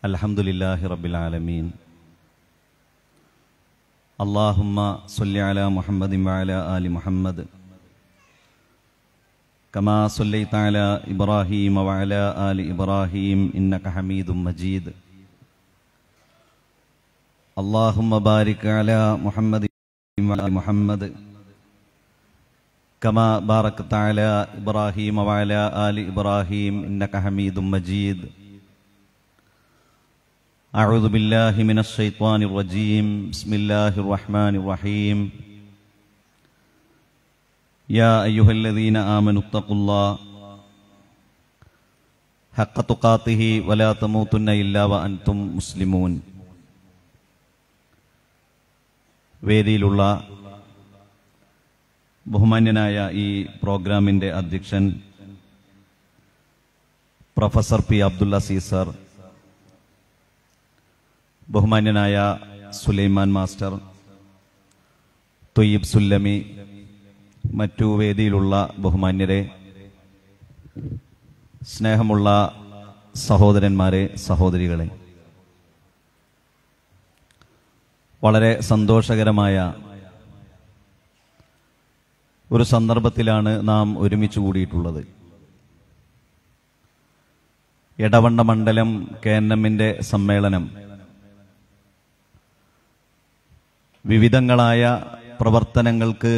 الحمد لله رب العالمين اللهم صل على محمد وعلى آل محمد كما صليت على إبراهيم وعلى آل إبراهيم إنك حميد مجيد اللهم بارك على محمد وعلى آل محمد كما باركت على إبراهيم وعلى آل إبراهيم إنك حميد مجيد أعوذ بالله من الشيطان الرجيم بسم الله الرحمن الرحيم يا أيها الذين آمنوا اتقوا الله حق تقاته ولا تموتن إلا وأنتم مسلمون വേദിയിലുള്ള ബഹുമാന്യനായ ഈ പ്രോഗ്രാമിന്റെ അധ്യക്ഷൻ പ്രൊഫസർ പി അബ്ദുള്ള സീസർ ബഹുമാന്യനായ സുലൈമാൻ മാസ്റ്റർ തൊയ്യബ് സുല്ലമി മറ്റു വേദിയിലുള്ള ബഹുമാന്യരെ സ്നേഹമുള്ള സഹോദരന്മാരെ സഹോദരികളെ വളരെ സന്തോഷകരമായ ഒരു സന്ദർഭത്തിലാണ് നാം ഒരുമിച്ച് കൂടിയിട്ടുള്ളത് എടവണ്ണ മണ്ഡലം കെ എൻ എമ്മിന്റെ സമ്മേളനം വിവിധങ്ങളായ പ്രവർത്തനങ്ങൾക്ക്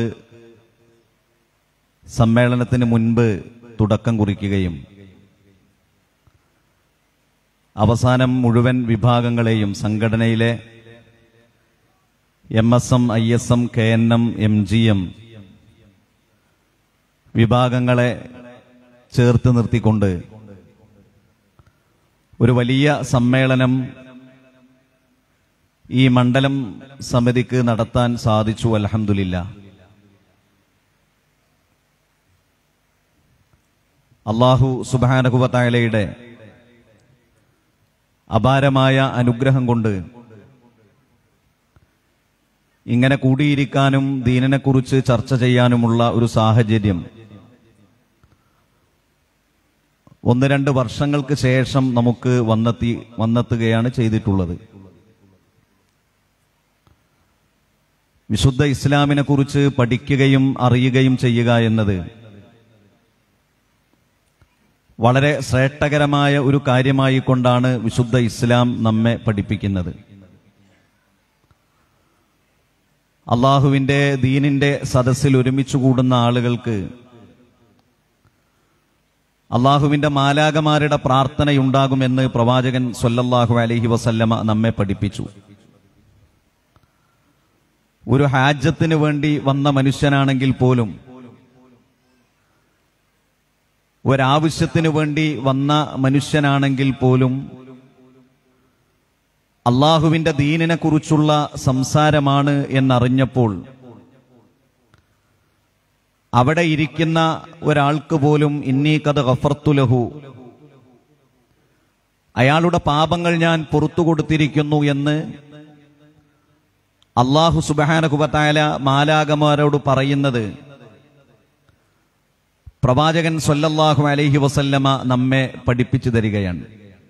സമ്മേളനത്തിന് മുൻപ് തുടക്കം കുറിക്കുകയും അവസാനം മുഴുവൻ വിഭാഗങ്ങളെയും സംഘടനയിലെ M S M I S M K N M M G M വിഭാഗങ്ങളെ ചേർത്ത് നിർത്തിക്കൊണ്ട് ഒരു വലിയ സമ്മേളനം ഈ മണ്ഡലം സമിതിക്ക് നടത്താൻ സാധിച്ചു അലഹമില്ല അള്ളാഹു സുബാനകുബത്തായാലയുടെ അപാരമായ അനുഗ്രഹം കൊണ്ട് ഇങ്ങനെ കൂടിയിരിക്കാനും ദീനിനെക്കുറിച്ച് ചർച്ച ചെയ്യാനുമുള്ള ഒരു സാഹചര്യം ഒന്ന് രണ്ട് വർഷങ്ങൾക്ക് ശേഷം നമുക്ക് വന്നെത്തി വന്നെത്തുകയാണ് ചെയ്തിട്ടുള്ളത് വിശുദ്ധ ഇസ്ലാമിനെ കുറിച്ച് പഠിക്കുകയും അറിയുകയും ചെയ്യുക എന്നത് വളരെ ശ്രേഷ്ഠകരമായ ഒരു കാര്യമായി കൊണ്ടാണ് വിശുദ്ധ ഇസ്ലാം നമ്മെ പഠിപ്പിക്കുന്നത് അള്ളാഹുവിന്റെ ദീനിന്റെ സദസ്സിൽ ഒരുമിച്ച് കൂടുന്ന ആളുകൾക്ക് അള്ളാഹുവിന്റെ മാലാകമാരുടെ പ്രാർത്ഥനയുണ്ടാകുമെന്ന് പ്രവാചകൻ സൊല്ലല്ലാഹു അലഹി വസല്ലമ നമ്മെ പഠിപ്പിച്ചു ഒരു ഹാജത്തിന് വേണ്ടി വന്ന മനുഷ്യനാണെങ്കിൽ പോലും ഒരാവശ്യത്തിന് വേണ്ടി വന്ന മനുഷ്യനാണെങ്കിൽ പോലും അള്ളാഹുവിന്റെ ദീനിനെ കുറിച്ചുള്ള സംസാരമാണ് എന്നറിഞ്ഞപ്പോൾ അവിടെ ഇരിക്കുന്ന ഒരാൾക്ക് പോലും ഇന്നീ കഥ ഗഫർത്തുലഹു അയാളുടെ പാപങ്ങൾ ഞാൻ പുറത്തു കൊടുത്തിരിക്കുന്നു എന്ന് അള്ളാഹു സുബാനകുബത്തായ മാലാകമാരോട് പറയുന്നത് പ്രവാചകൻ സൊല്ലല്ലാഹു അലൈഹി വസല്ലമ നമ്മെ പഠിപ്പിച്ചു തരികയാണ്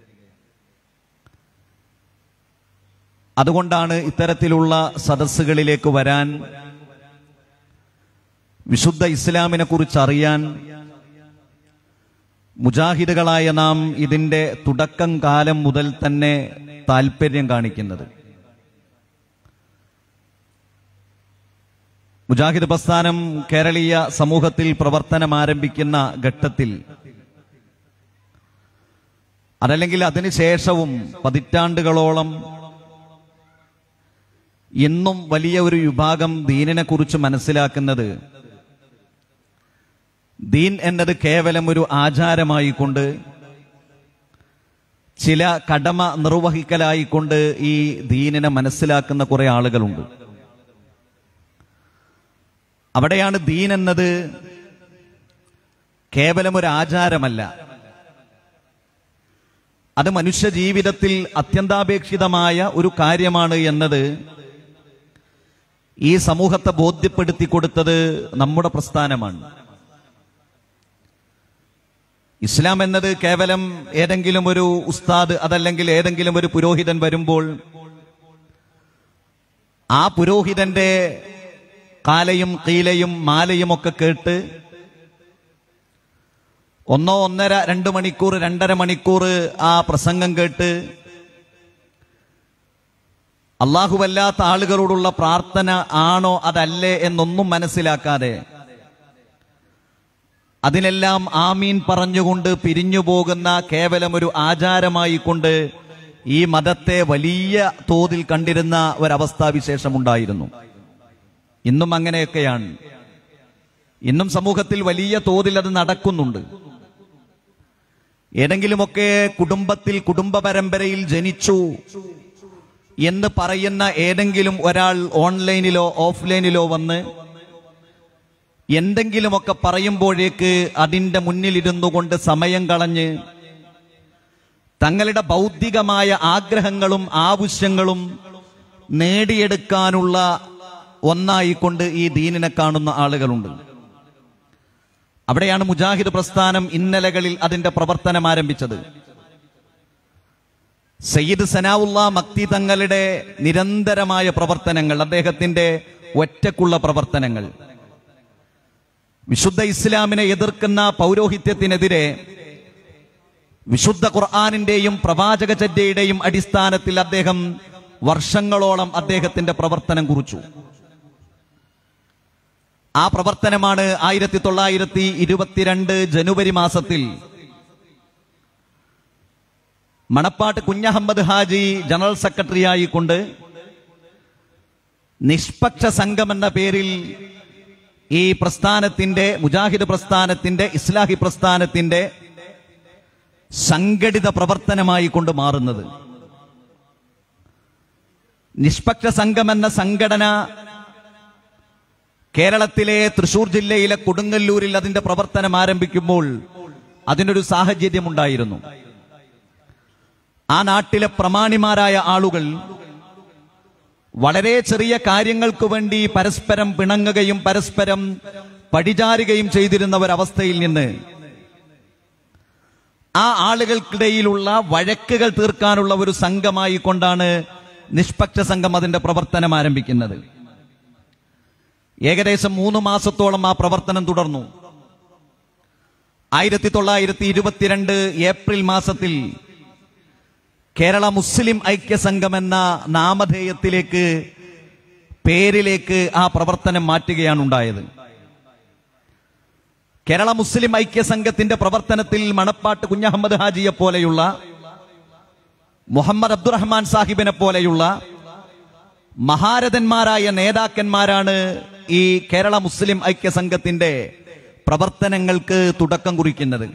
അതുകൊണ്ടാണ് ഇത്തരത്തിലുള്ള സദസ്സുകളിലേക്ക് വരാൻ വിശുദ്ധ ഇസ്ലാമിനെ കുറിച്ച് അറിയാൻ മുജാഹിദുകളായ നാം ഇതിന്റെ തുടക്കം കാലം മുതൽ തന്നെ താൽപര്യം കാണിക്കുന്നത് മുജാഹിദ് പ്രസ്ഥാനം കേരളീയ സമൂഹത്തിൽ പ്രവർത്തനം ആരംഭിക്കുന്ന ഘട്ടത്തിൽ അതല്ലെങ്കിൽ അതിനുശേഷവും പതിറ്റാണ്ടുകളോളം ഇന്നും വലിയ ഒരു വിഭാഗം ദീനിനെ കുറിച്ച് മനസ്സിലാക്കുന്നത് ദീൻ എന്നത് കേവലം ഒരു ആചാരമായിക്കൊണ്ട് ചില കടമ നിർവഹിക്കലായിക്കൊണ്ട് ഈ ദീനിനെ മനസ്സിലാക്കുന്ന കുറെ ആളുകളുണ്ട് അവിടെയാണ് ദീൻ എന്നത് കേവലം ഒരു ആചാരമല്ല അത് മനുഷ്യ ജീവിതത്തിൽ അത്യന്താപേക്ഷിതമായ ഒരു കാര്യമാണ് എന്നത് ഈ സമൂഹത്തെ ബോധ്യപ്പെടുത്തി കൊടുത്തത് നമ്മുടെ പ്രസ്ഥാനമാണ് ഇസ്ലാം എന്നത് കേവലം ഏതെങ്കിലും ഒരു ഉസ്താദ് അതല്ലെങ്കിൽ ഏതെങ്കിലും ഒരു പുരോഹിതൻ വരുമ്പോൾ ആ പുരോഹിതന്റെ കാലയും കീലയും മാലയും ഒക്കെ കേട്ട് ഒന്നോ ഒന്നര രണ്ട് മണിക്കൂർ രണ്ടര മണിക്കൂർ ആ പ്രസംഗം കേട്ട് അള്ളാഹുവല്ലാത്ത ആളുകളോടുള്ള പ്രാർത്ഥന ആണോ അതല്ലേ എന്നൊന്നും മനസ്സിലാക്കാതെ അതിനെല്ലാം ആമീൻ പറഞ്ഞുകൊണ്ട് പിരിഞ്ഞു പോകുന്ന കേവലം ഒരു ആചാരമായി കൊണ്ട് ഈ മതത്തെ വലിയ തോതിൽ കണ്ടിരുന്ന ഒരവസ്ഥാവിശേഷമുണ്ടായിരുന്നു ഇന്നും അങ്ങനെയൊക്കെയാണ് ഇന്നും സമൂഹത്തിൽ വലിയ തോതിൽ അത് നടക്കുന്നുണ്ട് ഏതെങ്കിലുമൊക്കെ കുടുംബത്തിൽ കുടുംബ പരമ്പരയിൽ ജനിച്ചു എന്ന് പറയുന്ന ഏതെങ്കിലും ഒരാൾ ഓൺലൈനിലോ ഓഫ്ലൈനിലോ വന്ന് എന്തെങ്കിലുമൊക്കെ പറയുമ്പോഴേക്ക് അതിന്റെ മുന്നിലിരുന്നു കൊണ്ട് സമയം കളഞ്ഞ് തങ്ങളുടെ ബൗദ്ധികമായ ആഗ്രഹങ്ങളും ആവശ്യങ്ങളും നേടിയെടുക്കാനുള്ള ഒന്നായിക്കൊണ്ട് ഈ ദീനിനെ കാണുന്ന ആളുകളുണ്ട് അവിടെയാണ് മുജാഹിദ് പ്രസ്ഥാനം ഇന്നലകളിൽ അതിന്റെ പ്രവർത്തനം ആരംഭിച്ചത് സയ്യിദ് സനാവുള്ള മക്തി തങ്ങളുടെ നിരന്തരമായ പ്രവർത്തനങ്ങൾ അദ്ദേഹത്തിന്റെ ഒറ്റക്കുള്ള പ്രവർത്തനങ്ങൾ വിശുദ്ധ ഇസ്ലാമിനെ എതിർക്കുന്ന പൗരോഹിത്യത്തിനെതിരെ വിശുദ്ധ ഖുർആാനിന്റെയും പ്രവാചകചര്യയുടെയും അടിസ്ഥാനത്തിൽ അദ്ദേഹം വർഷങ്ങളോളം അദ്ദേഹത്തിന്റെ പ്രവർത്തനം കുറിച്ചു ആ പ്രവർത്തനമാണ് ആയിരത്തി തൊള്ളായിരത്തി ഇരുപത്തിരണ്ട് ജനുവരി മാസത്തിൽ മണപ്പാട്ട് കുഞ്ഞഹമ്മദ് ഹാജി ജനറൽ സെക്രട്ടറിയായി കൊണ്ട് നിഷ്പക്ഷ സംഘം എന്ന പേരിൽ ഈ പ്രസ്ഥാനത്തിന്റെ മുജാഹിദ് പ്രസ്ഥാനത്തിന്റെ ഇസ്ലാഹി പ്രസ്ഥാനത്തിന്റെ സംഘടിത പ്രവർത്തനമായി കൊണ്ട് മാറുന്നത് നിഷ്പക്ഷ സംഘം എന്ന സംഘടന കേരളത്തിലെ തൃശൂർ ജില്ലയിലെ കൊടുങ്ങല്ലൂരിൽ അതിന്റെ പ്രവർത്തനം ആരംഭിക്കുമ്പോൾ അതിനൊരു സാഹചര്യമുണ്ടായിരുന്നു ആ നാട്ടിലെ പ്രമാണിമാരായ ആളുകൾ വളരെ ചെറിയ കാര്യങ്ങൾക്ക് വേണ്ടി പരസ്പരം പിണങ്ങുകയും പരസ്പരം പടിചാരുകയും ചെയ്തിരുന്ന ഒരവസ്ഥയിൽ നിന്ന് ആ ആളുകൾക്കിടയിലുള്ള വഴക്കുകൾ തീർക്കാനുള്ള ഒരു സംഘമായി കൊണ്ടാണ് നിഷ്പക്ഷ സംഘം അതിന്റെ പ്രവർത്തനം ആരംഭിക്കുന്നത് ഏകദേശം മൂന്ന് മാസത്തോളം ആ പ്രവർത്തനം തുടർന്നു ആയിരത്തി തൊള്ളായിരത്തി ഇരുപത്തിരണ്ട് ഏപ്രിൽ മാസത്തിൽ കേരള മുസ്ലിം ഐക്യസംഘം എന്ന നാമധേയത്തിലേക്ക് പേരിലേക്ക് ആ പ്രവർത്തനം മാറ്റുകയാണ് ഉണ്ടായത് കേരള മുസ്ലിം ഐക്യസംഘത്തിന്റെ പ്രവർത്തനത്തിൽ മണപ്പാട്ട് കുഞ്ഞഹമ്മദ് ഹാജിയെ പോലെയുള്ള മുഹമ്മദ് അബ്ദുറഹ്മാൻ സാഹിബിനെ പോലെയുള്ള മഹാരഥന്മാരായ നേതാക്കന്മാരാണ് ഈ കേരള മുസ്ലിം ഐക്യസംഘത്തിന്റെ പ്രവർത്തനങ്ങൾക്ക് തുടക്കം കുറിക്കുന്നത്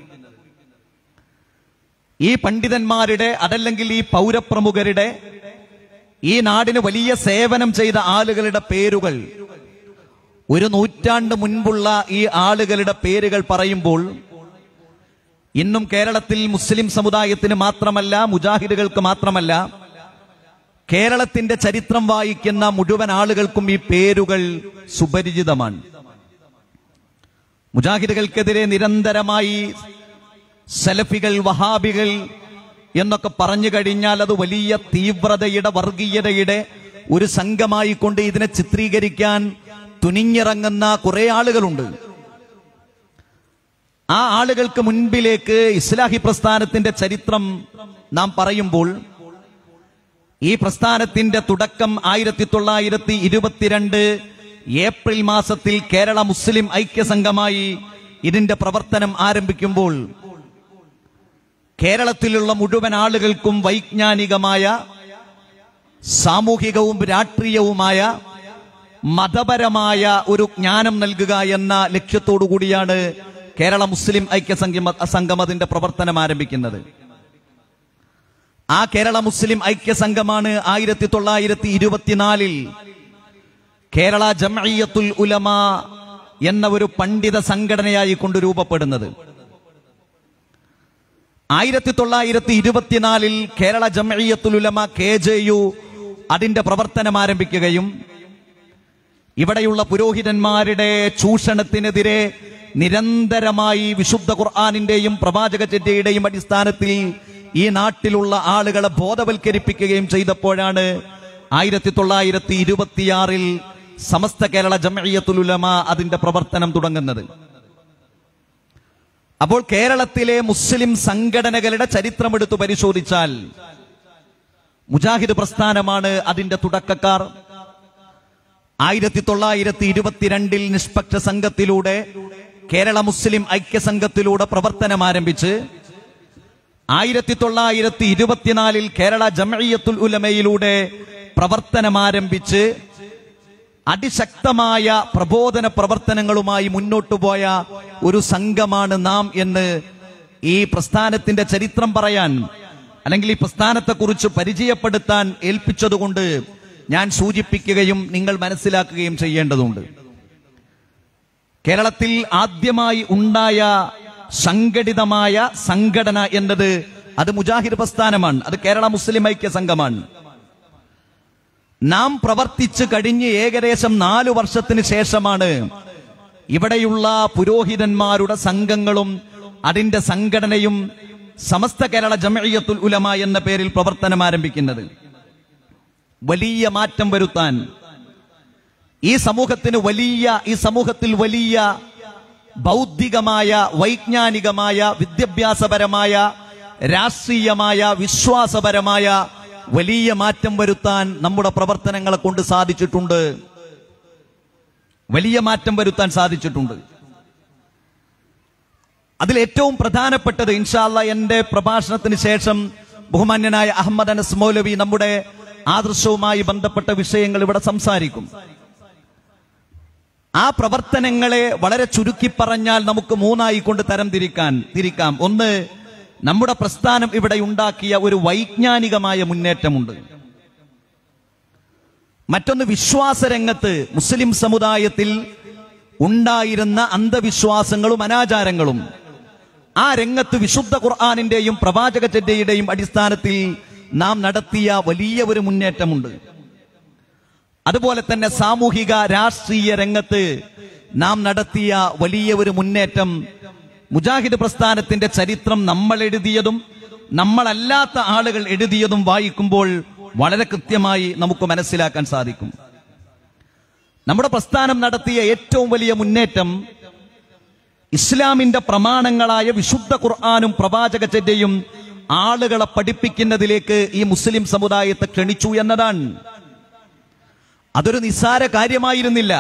ഈ പണ്ഡിതന്മാരുടെ അതല്ലെങ്കിൽ ഈ പൗരപ്രമുഖരുടെ ഈ നാടിന് വലിയ സേവനം ചെയ്ത ആളുകളുടെ പേരുകൾ ഒരു നൂറ്റാണ്ട് മുൻപുള്ള ഈ ആളുകളുടെ പേരുകൾ പറയുമ്പോൾ ഇന്നും കേരളത്തിൽ മുസ്ലിം സമുദായത്തിന് മാത്രമല്ല മുജാഹിദുകൾക്ക് മാത്രമല്ല കേരളത്തിന്റെ ചരിത്രം വായിക്കുന്ന മുഴുവൻ ആളുകൾക്കും ഈ പേരുകൾ സുപരിചിതമാണ് മുജാഹിദുകൾക്കെതിരെ നിരന്തരമായി സലഫികൾ വഹാബികൾ എന്നൊക്കെ പറഞ്ഞു കഴിഞ്ഞാൽ അത് വലിയ തീവ്രതയുടെ വർഗീയതയുടെ ഒരു സംഘമായി കൊണ്ട് ഇതിനെ ചിത്രീകരിക്കാൻ തുനിഞ്ഞിറങ്ങുന്ന കുറെ ആളുകളുണ്ട് ആ ആളുകൾക്ക് മുൻപിലേക്ക് ഇസ്ലാഹി പ്രസ്ഥാനത്തിന്റെ ചരിത്രം നാം പറയുമ്പോൾ ഈ പ്രസ്ഥാനത്തിന്റെ തുടക്കം ആയിരത്തി തൊള്ളായിരത്തി ഇരുപത്തിരണ്ട് ഏപ്രിൽ മാസത്തിൽ കേരള മുസ്ലിം ഐക്യസംഘമായി ഇതിന്റെ പ്രവർത്തനം ആരംഭിക്കുമ്പോൾ കേരളത്തിലുള്ള മുഴുവൻ ആളുകൾക്കും വൈജ്ഞാനികമായ സാമൂഹികവും രാഷ്ട്രീയവുമായ മതപരമായ ഒരു ജ്ഞാനം നൽകുക എന്ന ലക്ഷ്യത്തോടു കൂടിയാണ് കേരള മുസ്ലിം ഐക്യസംഘം സംഘം അതിന്റെ പ്രവർത്തനം ആരംഭിക്കുന്നത് ആ കേരള മുസ്ലിം ഐക്യസംഘമാണ് ആയിരത്തി തൊള്ളായിരത്തി ഇരുപത്തിനാലിൽ കേരള ജംഇയ്യത്തുൽ ഉലമ എന്ന ഒരു പണ്ഡിത സംഘടനയായി കൊണ്ട് രൂപപ്പെടുന്നത് ആയിരത്തി തൊള്ളായിരത്തി ഇരുപത്തിനാലിൽ Kerala Jamiyyathul Ulama K J U അതിന്റെ പ്രവർത്തനം ആരംഭിക്കുകയും ഇവിടെയുള്ള പുരോഹിതന്മാരുടെ ചൂഷണത്തിനെതിരെ നിരന്തരമായി വിശുദ്ധ ഖുർആാനിന്റെയും പ്രവാചക ചിറ്റയുടെയും അടിസ്ഥാനത്തിൽ ഈ നാട്ടിലുള്ള ആളുകളെ ബോധവൽക്കരിപ്പിക്കുകയും ചെയ്തപ്പോഴാണ് ആയിരത്തി തൊള്ളായിരത്തി ഇരുപത്തിയാറിൽ സമസ്ത കേരള ജമയത്തുൽ ഉലമ അതിന്റെ പ്രവർത്തനം തുടങ്ങുന്നത് അപ്പോൾ കേരളത്തിലെ മുസ്ലിം സംഘടനകളുടെ ചരിത്രമെടുത്തു പരിശോധിച്ചാൽ മുജാഹിദ് പ്രസ്ഥാനമാണ് അതിന്റെ തുടക്കക്കാർ ആയിരത്തി തൊള്ളായിരത്തി ഇരുപത്തിരണ്ടിൽ നിഷ്പക്ഷ സംഘത്തിലൂടെ കേരള മുസ്ലിം ഐക്യസംഘത്തിലൂടെ പ്രവർത്തനം ആരംഭിച്ച് ആയിരത്തി തൊള്ളായിരത്തി ഇരുപത്തിനാലിൽ കേരള ജമയത്തുൽ ഉലമയിലൂടെ പ്രവർത്തനം ആരംഭിച്ച് അതിശക്തമായ പ്രബോധന പ്രവർത്തനങ്ങളുമായി മുന്നോട്ടു പോയ ഒരു സംഘമാണ് നാം എന്ന് ഈ പ്രസ്ഥാനത്തിന്റെ ചരിത്രം പറയാൻ അല്ലെങ്കിൽ ഈ പ്രസ്ഥാനത്തെക്കുറിച്ച് പരിചയപ്പെടുത്താൻ ഏൽപ്പിച്ചതുകൊണ്ട് ഞാൻ സൂചിപ്പിക്കുകയും നിങ്ങൾ മനസ്സിലാക്കുകയും ചെയ്യേണ്ടതുണ്ട് കേരളത്തിൽ ആദ്യമായി ഉണ്ടായ സംഘടിതമായ സംഘടന എന്നത് അത് മുജാഹിദ് പ്രസ്ഥാനമാണ് അത് കേരള മുസ്ലിം ഐക്യ സംഘമാണ് നാം പ്രവർത്തിച്ചു കഴിഞ്ഞ് ഏകദേശം നാലു വർഷത്തിന് ശേഷമാണ് ഇവിടെയുള്ള പുരോഹിതന്മാരുടെ സംഘങ്ങളും അതിന്റെ സംഘടനയും സമസ്ത കേരള ജമയത്തുൽ ഉലമ എന്ന പേരിൽ പ്രവർത്തനം ആരംഭിക്കുന്നത് വലിയ മാറ്റം വരുത്താൻ ഈ സമൂഹത്തിന് വലിയ ഈ സമൂഹത്തിൽ വലിയ ബൗദ്ധികമായ വൈജ്ഞാനികമായ വിദ്യാഭ്യാസപരമായ രാഷ്ട്രീയമായ വിശ്വാസപരമായ വലിയ മാറ്റം വരുത്താൻ നമ്മുടെ പ്രവർത്തനങ്ങളെ കൊണ്ട് സാധിച്ചിട്ടുണ്ട് വലിയ മാറ്റം വരുത്താൻ സാധിച്ചിട്ടുണ്ട് അതിൽ ഏറ്റവും പ്രധാനപ്പെട്ടത് ഇൻഷാല്ല എന്റെ പ്രഭാഷണത്തിന് ശേഷം ബഹുമാന്യനായ അഹമ്മദ് അനസ് മൗലവി നമ്മുടെ ആദർശവുമായി ബന്ധപ്പെട്ട വിഷയങ്ങൾ ഇവിടെ സംസാരിക്കും ആ പ്രവർത്തനങ്ങളെ വളരെ ചുരുക്കി പറഞ്ഞാൽ നമുക്ക് മൂന്നായി കൊണ്ട് തരം തിരിക്കാൻ തിരിക്കാം ഒന്ന് നമ്മുടെ പ്രസ്ഥാനം ഇവിടെ ഉണ്ടാക്കിയ ഒരു വൈജ്ഞാനികമായ മുന്നേറ്റമുണ്ട് മറ്റൊന്ന് വിശ്വാസരംഗത്ത് മുസ്ലിം സമുദായത്തിൽ ഉണ്ടായിരുന്ന അന്ധവിശ്വാസങ്ങളും അനാചാരങ്ങളും ആ രംഗത്ത് വിശുദ്ധ ഖുർആാനിന്റെയും പ്രവാചക ചെറ്റയുടെയും അടിസ്ഥാനത്തിൽ നാം നടത്തിയ വലിയ ഒരു മുന്നേറ്റമുണ്ട് അതുപോലെ തന്നെ സാമൂഹിക രാഷ്ട്രീയ രംഗത്ത് നാം നടത്തിയ വലിയ ഒരു മുന്നേറ്റം മുജാഹിദ് പ്രസ്ഥാനത്തിന്റെ ചരിത്രം നമ്മൾ എഴുതിയതും നമ്മളല്ലാത്ത ആളുകൾ എഴുതിയതും വായിക്കുമ്പോൾ വളരെ കൃത്യമായി നമുക്ക് മനസ്സിലാക്കാൻ സാധിക്കും നമ്മുടെ പ്രസ്ഥാനം നടത്തിയ ഏറ്റവും വലിയ മുന്നേറ്റം ഇസ്ലാമിന്റെ പ്രമാണങ്ങളായ വിശുദ്ധ ഖുർആാനും പ്രവാചകചര്യയും ആളുകളെ പഠിപ്പിക്കുന്നതിലേക്ക് ഈ മുസ്ലിം സമുദായത്തെ ക്ഷണിച്ചു എന്നതാണ് അതൊരു നിസ്സാര കാര്യമായിരുന്നില്ല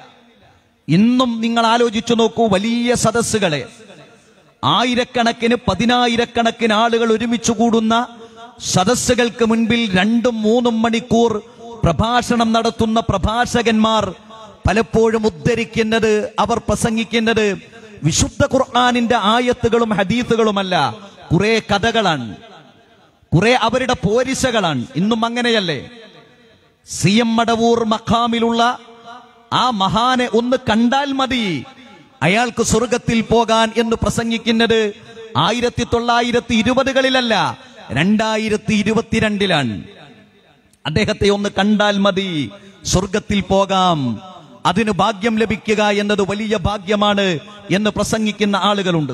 ഇന്നും നിങ്ങൾ ആലോചിച്ചു നോക്കൂ വലിയ സദസ്സുകളെ ആയിരക്കണക്കിന് പതിനായിരക്കണക്കിന് ആളുകൾ ഒരുമിച്ച് കൂടുന്ന സദസ്സുകൾക്ക് മുൻപിൽ രണ്ടും മൂന്നും മണിക്കൂർ പ്രഭാഷണം നടത്തുന്ന പ്രഭാഷകന്മാർ പലപ്പോഴും ഉദ്ധരിക്കുന്നത് അവർ പ്രസംഗിക്കുന്നത് വിശുദ്ധ ഖുർആാനിന്റെ ആയത്തുകളും ഹദീസുകളുമല്ല കുറെ കഥകളാണ് കുറെ അവരുടെ പോരിശകളാണ് ഇന്നും അങ്ങനെയല്ലേ സി എം മടവൂർ മഖാമിലുള്ള ആ മഹാനെ ഒന്ന് കണ്ടാൽ മതി അയാൾക്ക് സ്വർഗത്തിൽ പോകാൻ എന്ന് പ്രസംഗിക്കുന്നത് ആയിരത്തി തൊള്ളായിരത്തി ഇരുപതുകളിലല്ല രണ്ടായിരത്തി ഇരുപത്തിരണ്ടിലാണ് അദ്ദേഹത്തെ ഒന്ന് കണ്ടാൽ മതി സ്വർഗത്തിൽ പോകാം അതിന് ഭാഗ്യം ലഭിക്കുക എന്നത് വലിയ ഭാഗ്യമാണ് എന്ന് പ്രസംഗിക്കുന്ന ആളുകളുണ്ട്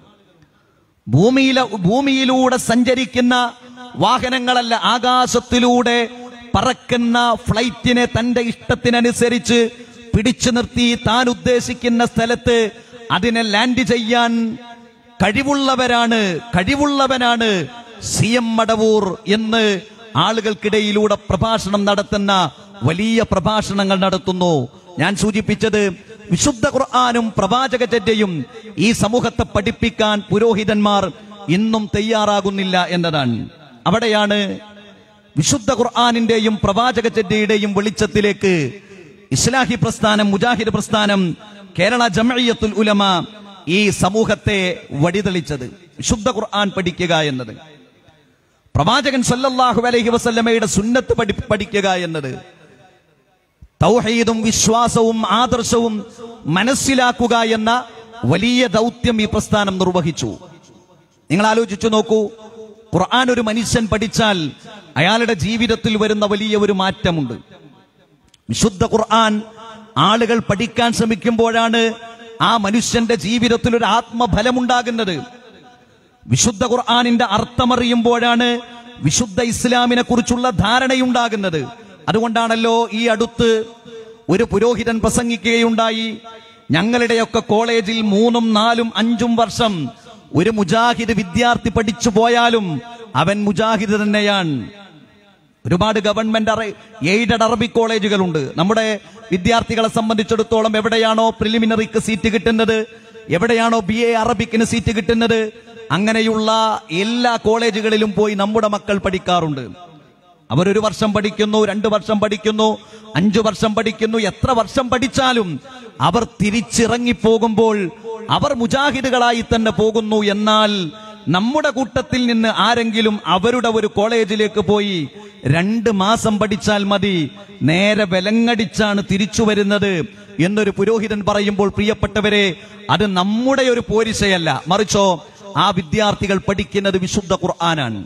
ഭൂമിയിലെ ഭൂമിയിലൂടെ സഞ്ചരിക്കുന്ന വാഹനങ്ങളല്ല ആകാശത്തിലൂടെ പറക്കുന്ന ഫ്ലൈറ്റിനെ തന്റെ ഇഷ്ടത്തിനനുസരിച്ച് പിടിച്ചു നിർത്തി താൻ ഉദ്ദേശിക്കുന്ന സ്ഥലത്ത് അതിനെ ലാൻഡ് ചെയ്യാൻ കഴിവുള്ളവരാണ് കഴിവുള്ളവനാണ് സി എം മടവൂർ എന്ന് ആളുകൾക്കിടയിലൂടെ പ്രഭാഷണം നടത്തുന്ന വലിയ പ്രഭാഷണങ്ങൾ നടത്തുന്നു ഞാൻ സൂചിപ്പിച്ചത് വിശുദ്ധ ഖുർആാനും പ്രവാചകചര്യയും ഈ സമൂഹത്തെ പഠിപ്പിക്കാൻ പുരോഹിതന്മാർ ഇന്നും തയ്യാറാകുന്നില്ല എന്നതാണ് അവിടെയാണ് വിശുദ്ധ ഖുർആാനിന്റെയും പ്രവാചകചര്യയുടെയും വെളിച്ചത്തിലേക്ക് ഇസ്ലാഹി പ്രസ്ഥാനം മുജാഹിദ് പ്രസ്ഥാനം കേരള ജമയത്തുൽ ഉലമ ഈ സമൂഹത്തെ വഴിതെളിച്ചത് വിശുദ്ധ ഖുർആൻ പഠിക്കുക എന്നത് പ്രവാചകൻ സല്ലല്ലാഹു അലൈഹി വസല്ലമയുടെ സുന്നത്ത് പഠി പഠിക്കുക എന്നത് തൗഹീദും വിശ്വാസവും ആദർശവും മനസ്സിലാക്കുക എന്ന വലിയ ദൗത്യം ഈ പ്രസ്ഥാനം നിർവഹിച്ചു നിങ്ങൾ ആലോചിച്ചു നോക്കൂ ഖുർആൻ ഒരു മനുഷ്യൻ പഠിച്ചാൽ അയാളുടെ ജീവിതത്തിൽ വരുന്ന വലിയ ഒരു മാറ്റമുണ്ട് വിശുദ്ധ ഖുർആൻ ആളുകൾ പഠിക്കാൻ ശ്രമിക്കുമ്പോഴാണ് ആ മനുഷ്യന്റെ ജീവിതത്തിൽ ഒരു ആത്മഫലമുണ്ടാകുന്നത് വിശുദ്ധ ഖുർആാനിന്റെ അർത്ഥമറിയുമ്പോഴാണ് വിശുദ്ധ ഇസ്ലാമിനെ കുറിച്ചുള്ള ധാരണയുണ്ടാകുന്നത് അതുകൊണ്ടാണല്ലോ ഈ അടുത്ത് ഒരു പുരോഹിതൻ പ്രസംഗിക്കുകയുണ്ടായി ഞങ്ങളുടെയൊക്കെ കോളേജിൽ മൂന്നും നാലും അഞ്ചും വർഷം ഒരു മുജാഹിദ് വിദ്യാർത്ഥി പഠിച്ചു പോയാലും അവൻ മുജാഹിദ് തന്നെയാണ് ഒരുപാട് ഗവൺമെന്റ് അറ എയ്ഡഡ് അറബിക് കോളേജുകളുണ്ട് നമ്മുടെ വിദ്യാർത്ഥികളെ സംബന്ധിച്ചിടത്തോളം എവിടെയാണോ പ്രിലിമിനറിക്ക് സീറ്റ് കിട്ടുന്നത് എവിടെയാണോ ബി എ അറബിക്കിന് സീറ്റ് കിട്ടുന്നത് അങ്ങനെയുള്ള എല്ലാ കോളേജുകളിലും പോയി നമ്മുടെ മക്കൾ പഠിക്കാറുണ്ട് അവരൊരു വർഷം പഠിക്കുന്നു രണ്ടു വർഷം പഠിക്കുന്നു അഞ്ചു വർഷം പഠിക്കുന്നു എത്ര വർഷം പഠിച്ചാലും അവർ തിരിച്ചിറങ്ങിപ്പോകുമ്പോൾ അവർ മുജാഹിദുകളായി തന്നെ പോകുന്നു എന്നാൽ നമ്മുടെ കൂട്ടത്തിൽ നിന്ന് ആരെങ്കിലും അവരുടെ ഒരു കോളേജിലേക്ക് പോയി രണ്ട് മാസം പഠിച്ചാൽ മതി നേരെ വിലങ്ങടിച്ചാണ് തിരിച്ചു വരുന്നത് എന്നൊരു പുരോഹിതൻ പറയുമ്പോൾ പ്രിയപ്പെട്ടവരെ അത് നമ്മുടെ ഒരു പോരിശയല്ല മറിച്ചോ ആ വിദ്യാർത്ഥികൾ പഠിക്കുന്നത് വിശുദ്ധ ഖുർആനാണ്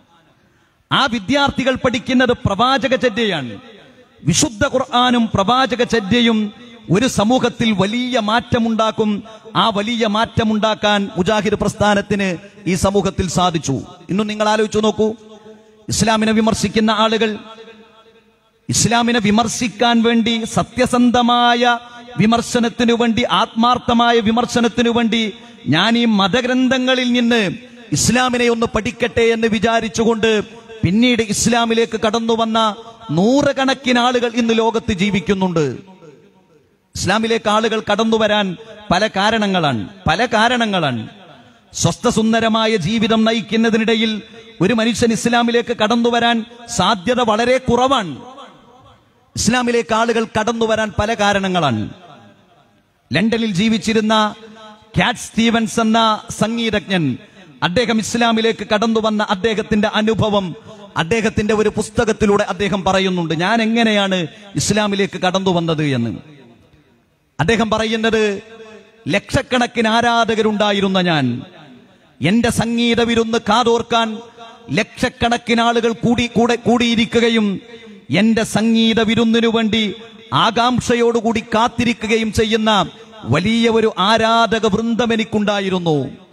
ആ വിദ്യാർത്ഥികൾ പഠിക്കുന്നത് പ്രവാചക ചര്യയാണ് വിശുദ്ധ ഖുർആാനും പ്രവാചക ചര്യയും ഒരു സമൂഹത്തിൽ വലിയ മാറ്റമുണ്ടാക്കും ആ വലിയ മാറ്റമുണ്ടാക്കാൻ മുജാഹിദ് പ്രസ്ഥാനത്തിന് ഈ സമൂഹത്തിൽ സാധിച്ചു ഇന്നും നിങ്ങൾ ആലോചിച്ചു നോക്കൂ ഇസ്ലാമിനെ വിമർശിക്കുന്ന ആളുകൾ ഇസ്ലാമിനെ വിമർശിക്കാൻ വേണ്ടി സത്യസന്ധമായ വിമർശനത്തിനു വേണ്ടി ആത്മാർത്ഥമായ വിമർശനത്തിനു വേണ്ടി ഞാൻ ഈ മതഗ്രന്ഥങ്ങളിൽ നിന്ന് ഇസ്ലാമിനെ ഒന്ന് പഠിക്കട്ടെ എന്ന് വിചാരിച്ചുകൊണ്ട് പിന്നീട് ഇസ്ലാമിലേക്ക് കടന്നു വന്ന നൂറുകണക്കിന് ആളുകൾ ഇന്ന് ലോകത്ത് ജീവിക്കുന്നുണ്ട് ഇസ്ലാമിലേക്ക് ആളുകൾ കടന്നു വരാൻ പല കാരണങ്ങളാണ് പല കാരണങ്ങളാണ് സ്വസ്ഥസുന്ദരമായ ജീവിതം നയിക്കുന്നതിനിടയിൽ ഒരു മനുഷ്യൻ ഇസ്ലാമിലേക്ക് കടന്നു വരാൻ സാധ്യത വളരെ കുറവാണ് ഇസ്ലാമിലേക്ക് ആളുകൾ കടന്നു വരാൻ പല കാരണങ്ങളാണ് ലണ്ടനിൽ ജീവിച്ചിരുന്ന കാറ്റ് സ്റ്റീവൻസ് എന്ന സംഗീതജ്ഞൻ അദ്ദേഹം ഇസ്ലാമിലേക്ക് കടന്നു വന്ന അദ്ദേഹത്തിന്റെ അനുഭവം അദ്ദേഹത്തിന്റെ ഒരു പുസ്തകത്തിലൂടെ അദ്ദേഹം പറയുന്നുണ്ട് ഞാൻ എങ്ങനെയാണ് ഇസ്ലാമിലേക്ക് കടന്നു വന്നത് എന്ന് അദ്ദേഹം പറയുന്നത് ലക്ഷക്കണക്കിന് ആരാധകരുണ്ടായിരുന്ന ഞാൻ എന്റെ സംഗീത വിരുന്ന് കാതോർക്കാൻ ലക്ഷക്കണക്കിന് ആളുകൾ കൂടി കൂടെ കൂടിയിരിക്കുകയും എന്റെ സംഗീത വിരുന്നിനു വേണ്ടി ആകാംക്ഷയോടുകൂടി കാത്തിരിക്കുകയും ചെയ്യുന്ന വലിയ ഒരു ആരാധക വൃന്ദം എനിക്കുണ്ടായിരുന്നു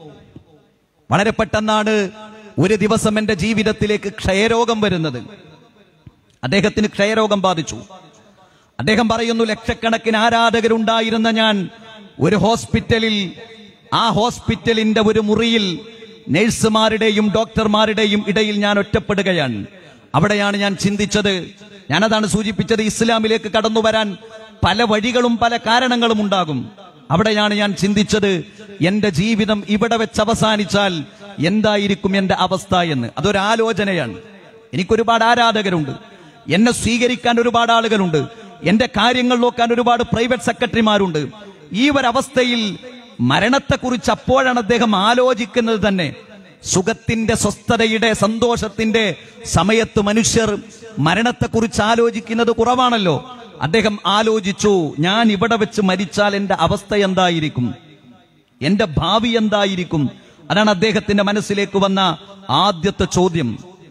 വളരെ പെട്ടെന്നാണ് ഒരു ദിവസം എന്റെ ജീവിതത്തിലേക്ക് ക്ഷയരോഗം വരുന്നത് അദ്ദേഹത്തിന് ക്ഷയരോഗം ബാധിച്ചു അദ്ദേഹം പറയുന്നു ലക്ഷക്കണക്കിന് ആരാധകരുണ്ടായിരുന്ന ഞാൻ ഒരു ഹോസ്പിറ്റലിൽ ആ ഹോസ്പിറ്റലിന്റെ ഒരു മുറിയിൽ നഴ്സുമാരുടെയും ഡോക്ടർമാരുടെയും ഇടയിൽ ഞാൻ ഒറ്റപ്പെടുകയാണ് അവിടെയാണ് ഞാൻ ചിന്തിച്ചത് ഞാനതാണ് സൂചിപ്പിച്ചത് ഇസ്ലാമിലേക്ക് കടന്നു വരാൻ പല വഴികളും പല കാരണങ്ങളും ഉണ്ടാകും അവിടെയാണ് ഞാൻ ചിന്തിച്ചത് എന്റെ ജീവിതം ഇവിടെ വെച്ച് അവസാനിച്ചാൽ എന്തായിരിക്കും എന്റെ അവസ്ഥ എന്ന് അതൊരു ആലോചനയാണ് എനിക്കൊരുപാട് ആരാധകരുണ്ട് എന്നെ സ്വീകരിക്കാൻ ഒരുപാട് ആളുകളുണ്ട് എന്റെ കാര്യങ്ങൾ നോക്കാൻ ഒരുപാട് പ്രൈവറ്റ് സെക്രട്ടറിമാരുണ്ട് ഈ ഒരവസ്ഥയിൽ മരണത്തെക്കുറിച്ച് അപ്പോഴാണ് അദ്ദേഹം ആലോചിക്കുന്നത് തന്നെ സുഖത്തിന്റെ സ്വസ്ഥതയുടെ സന്തോഷത്തിന്റെ സമയത്ത് മനുഷ്യർ മരണത്തെക്കുറിച്ച് ആലോചിക്കുന്നത് കുറവാണല്ലോ അദ്ദേഹം ആലോചിച്ചു ഞാൻ ഇവിടെ വെച്ച് മരിച്ചാൽ എന്റെ അവസ്ഥ എന്തായിരിക്കും എന്റെ ഭാവി എന്തായിരിക്കും അതാണ് അദ്ദേഹത്തിന്റെ മനസ്സിലേക്ക് വന്ന ആദ്യത്തെ ചോദ്യം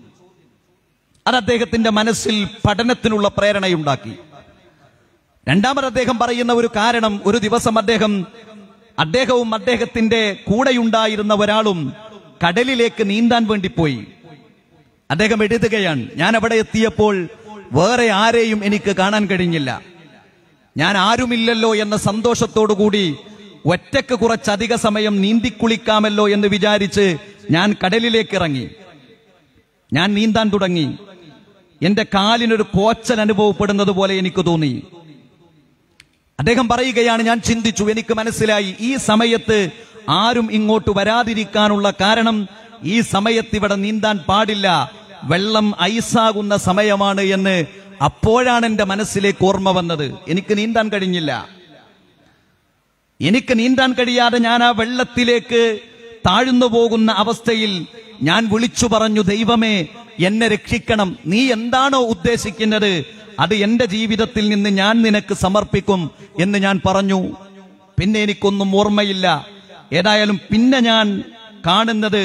അത് അദ്ദേഹത്തിന്റെ മനസ്സിൽ പഠനത്തിനുള്ള പ്രേരണയുണ്ടാക്കി രണ്ടാമത് അദ്ദേഹം പറയുന്ന ഒരു കാരണം ഒരു ദിവസം അദ്ദേഹം അദ്ദേഹവും അദ്ദേഹത്തിന്റെ കൂടെയുണ്ടായിരുന്ന ഒരാളും കടലിലേക്ക് നീന്താൻ വേണ്ടി പോയി അദ്ദേഹം എഴുതുകയാണ് ഞാൻ അവിടെ എത്തിയപ്പോൾ വേറെ ആരെയും എനിക്ക് കാണാൻ കഴിഞ്ഞില്ല ഞാൻ ആരുമില്ലല്ലോ എന്ന സന്തോഷത്തോടുകൂടി ഒറ്റക്ക് കുറച്ചധിക സമയം നീന്തിക്കുളിക്കാമല്ലോ എന്ന് വിചാരിച്ച് ഞാൻ കടലിലേക്ക് ഇറങ്ങി ഞാൻ നീന്താൻ തുടങ്ങി എന്റെ കാലിനൊരു കോച്ചൽ അനുഭവപ്പെടുന്നത് പോലെ എനിക്ക് തോന്നി അദ്ദേഹം പറയുകയാണ് ഞാൻ ചിന്തിച്ചു എനിക്ക് മനസ്സിലായി ഈ സമയത്ത് ആരും ഇങ്ങോട്ട് വരാതിരിക്കാനുള്ള കാരണം ഈ സമയത്ത് ഇവിടെ നീന്താൻ പാടില്ല വെള്ളം ഐസാകുന്ന സമയമാണ് എന്ന് അപ്പോഴാണ് എന്റെ മനസ്സിലേക്ക് ഓർമ്മ വന്നത് എനിക്ക് നീന്താൻ കഴിഞ്ഞില്ല എനിക്ക് നീന്താൻ കഴിയാതെ ഞാൻ ആ വെള്ളത്തിലേക്ക് താഴ്ന്നു പോകുന്ന അവസ്ഥയിൽ ഞാൻ വിളിച്ചു പറഞ്ഞു ദൈവമേ എന്നെ രക്ഷിക്കണം നീ എന്താണോ ഉദ്ദേശിക്കുന്നത് അത് എന്റെ ജീവിതത്തിൽ നിന്ന് ഞാൻ നിനക്ക് സമർപ്പിക്കും എന്ന് ഞാൻ പറഞ്ഞു പിന്നെ എനിക്കൊന്നും ഓർമ്മയില്ല ഏതായാലും പിന്നെ ഞാൻ കാണുന്നത്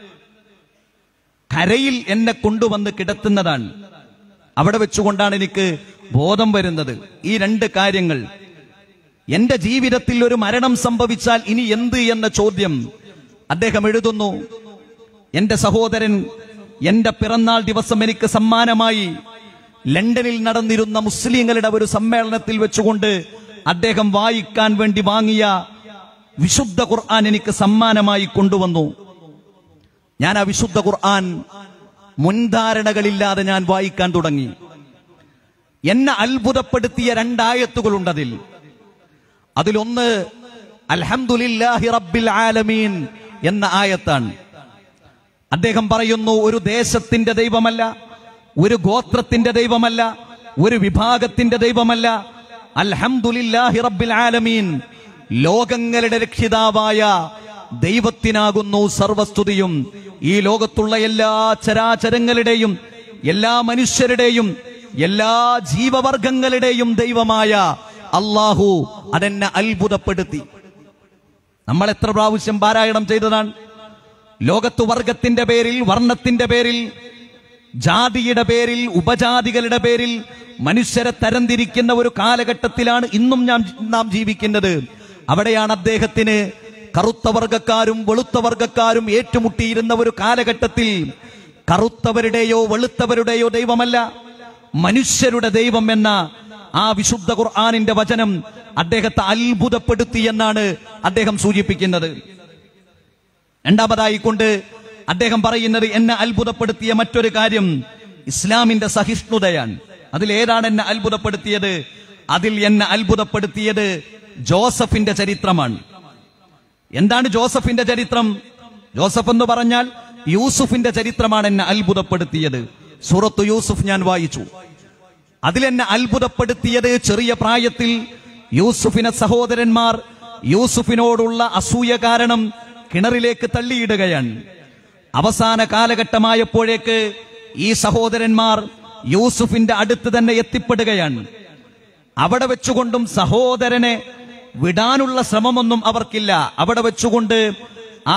കരയിൽ എന്നെ കൊണ്ടുവന്ന് കിടത്തുന്നതാണ് അവിടെ വെച്ചുകൊണ്ടാണ് എനിക്ക് ബോധം വരുന്നത് ഈ രണ്ട് കാര്യങ്ങൾ എന്റെ ജീവിതത്തിൽ ഒരു മരണം സംഭവിച്ചാൽ ഇനി എന്ത് എന്ന ചോദ്യം അദ്ദേഹം എഴുതുന്നു എന്റെ സഹോദരൻ എന്റെ പിറന്നാൾ ദിവസം എനിക്ക് സമ്മാനമായി ലണ്ടനിൽ നടന്നിരുന്ന മുസ്ലിങ്ങളുടെ ഒരു സമ്മേളനത്തിൽ വെച്ചുകൊണ്ട് അദ്ദേഹം വായിക്കാൻ വേണ്ടി വാങ്ങിയ വിശുദ്ധ ഖുർആൻ എനിക്ക് സമ്മാനമായി കൊണ്ടുവന്നു ഞാൻ ആ വിശുദ്ധ ഖുർആൻ മുൻധാരണകളില്ലാതെ ഞാൻ വായിക്കാൻ തുടങ്ങി എന്നെ അത്ഭുതപ്പെടുത്തിയ രണ്ടായത്തുകളുണ്ടതിൽ അതിലൊന്ന് അൽഹംദുലില്ലാഹി റബ്ബിൽ ആലമീൻ എന്ന ആയത്താണ് അദ്ദേഹം പറയുന്നു ഒരു ദേശത്തിന്റെ ദൈവമല്ല ഒരു ഗോത്രത്തിന്റെ ദൈവമല്ല ഒരു വിഭാഗത്തിന്റെ ദൈവമല്ല അൽഹംദുലില്ലാഹി റബ്ബിൽ ആലമീൻ ലോകങ്ങളുടെ രക്ഷിതാവായ ദൈവത്തിനാകുന്നു സർവസ്തുതിയും ഈ ലോകത്തുള്ള എല്ലാ ചരാചരങ്ങളുടെയും എല്ലാ മനുഷ്യരുടെയും എല്ലാ ജീവവർഗങ്ങളുടെയും ദൈവമായ അള്ളാഹു അതെന്നെ അത്ഭുതപ്പെടുത്തി നമ്മൾ എത്ര പ്രാവശ്യം പാരായണം ചെയ്തതാണ് ലോകത്ത് വർഗത്തിന്റെ പേരിൽ വർണ്ണത്തിന്റെ പേരിൽ ജാതിയുടെ പേരിൽ ഉപജാതികളുടെ പേരിൽ മനുഷ്യരെ തരംതിരിക്കുന്ന ഒരു കാലഘട്ടത്തിലാണ് ഇന്നും ഞാൻ നാം ജീവിക്കുന്നത് അവിടെയാണ് അദ്ദേഹത്തിന് കറുത്ത വർഗക്കാരും വെളുത്ത വർഗക്കാരും ഏറ്റുമുട്ടിയിരുന്ന ഒരു കാലഘട്ടത്തിൽ കറുത്തവരുടെയോ വെളുത്തവരുടെയോ ദൈവമല്ല മനുഷ്യരുടെ ദൈവം എന്ന ആ വിശുദ്ധ ഖുർആാനിന്റെ വചനം അദ്ദേഹത്തെ അത്ഭുതപ്പെടുത്തി എന്നാണ് അദ്ദേഹം സൂചിപ്പിക്കുന്നത് രണ്ടാമതായി കൊണ്ട് അദ്ദേഹം പറയുന്നത് എന്നെ അത്ഭുതപ്പെടുത്തിയ മറ്റൊരു കാര്യം ഇസ്ലാമിന്റെ സഹിഷ്ണുതയാണ് അതിലേതാണ് എന്നെ അത്ഭുതപ്പെടുത്തിയത് അതിൽ എന്നെ അത്ഭുതപ്പെടുത്തിയത് ജോസഫിന്റെ ചരിത്രമാണ് എന്താണ് ജോസഫിന്റെ ചരിത്രം ജോസഫ് എന്ന് പറഞ്ഞാൽ യൂസുഫിന്റെ ചരിത്രമാണ് എന്നെ അത്ഭുതപ്പെടുത്തിയത് സൂറത്ത് യൂസുഫ് ഞാൻ വായിച്ചു അതിലെന്നെ അത്ഭുതപ്പെടുത്തിയത് ചെറിയ പ്രായത്തിൽ യൂസുഫിനെ സഹോദരന്മാർ യൂസുഫിനോടുള്ള അസൂയ കാരണം കിണറിലേക്ക് തള്ളിയിടുകയാണ് അവസാന കാലഘട്ടമായപ്പോഴേക്ക് ഈ സഹോദരന്മാർ യൂസുഫിന്റെ അടുത്ത് തന്നെ എത്തിപ്പെടുകയാണ് അവിടെ വെച്ചുകൊണ്ടും സഹോദരനെ വിടാനുള്ള ശ്രമമൊന്നും അവർക്കില്ല അവിടെ വെച്ചുകൊണ്ട് ആ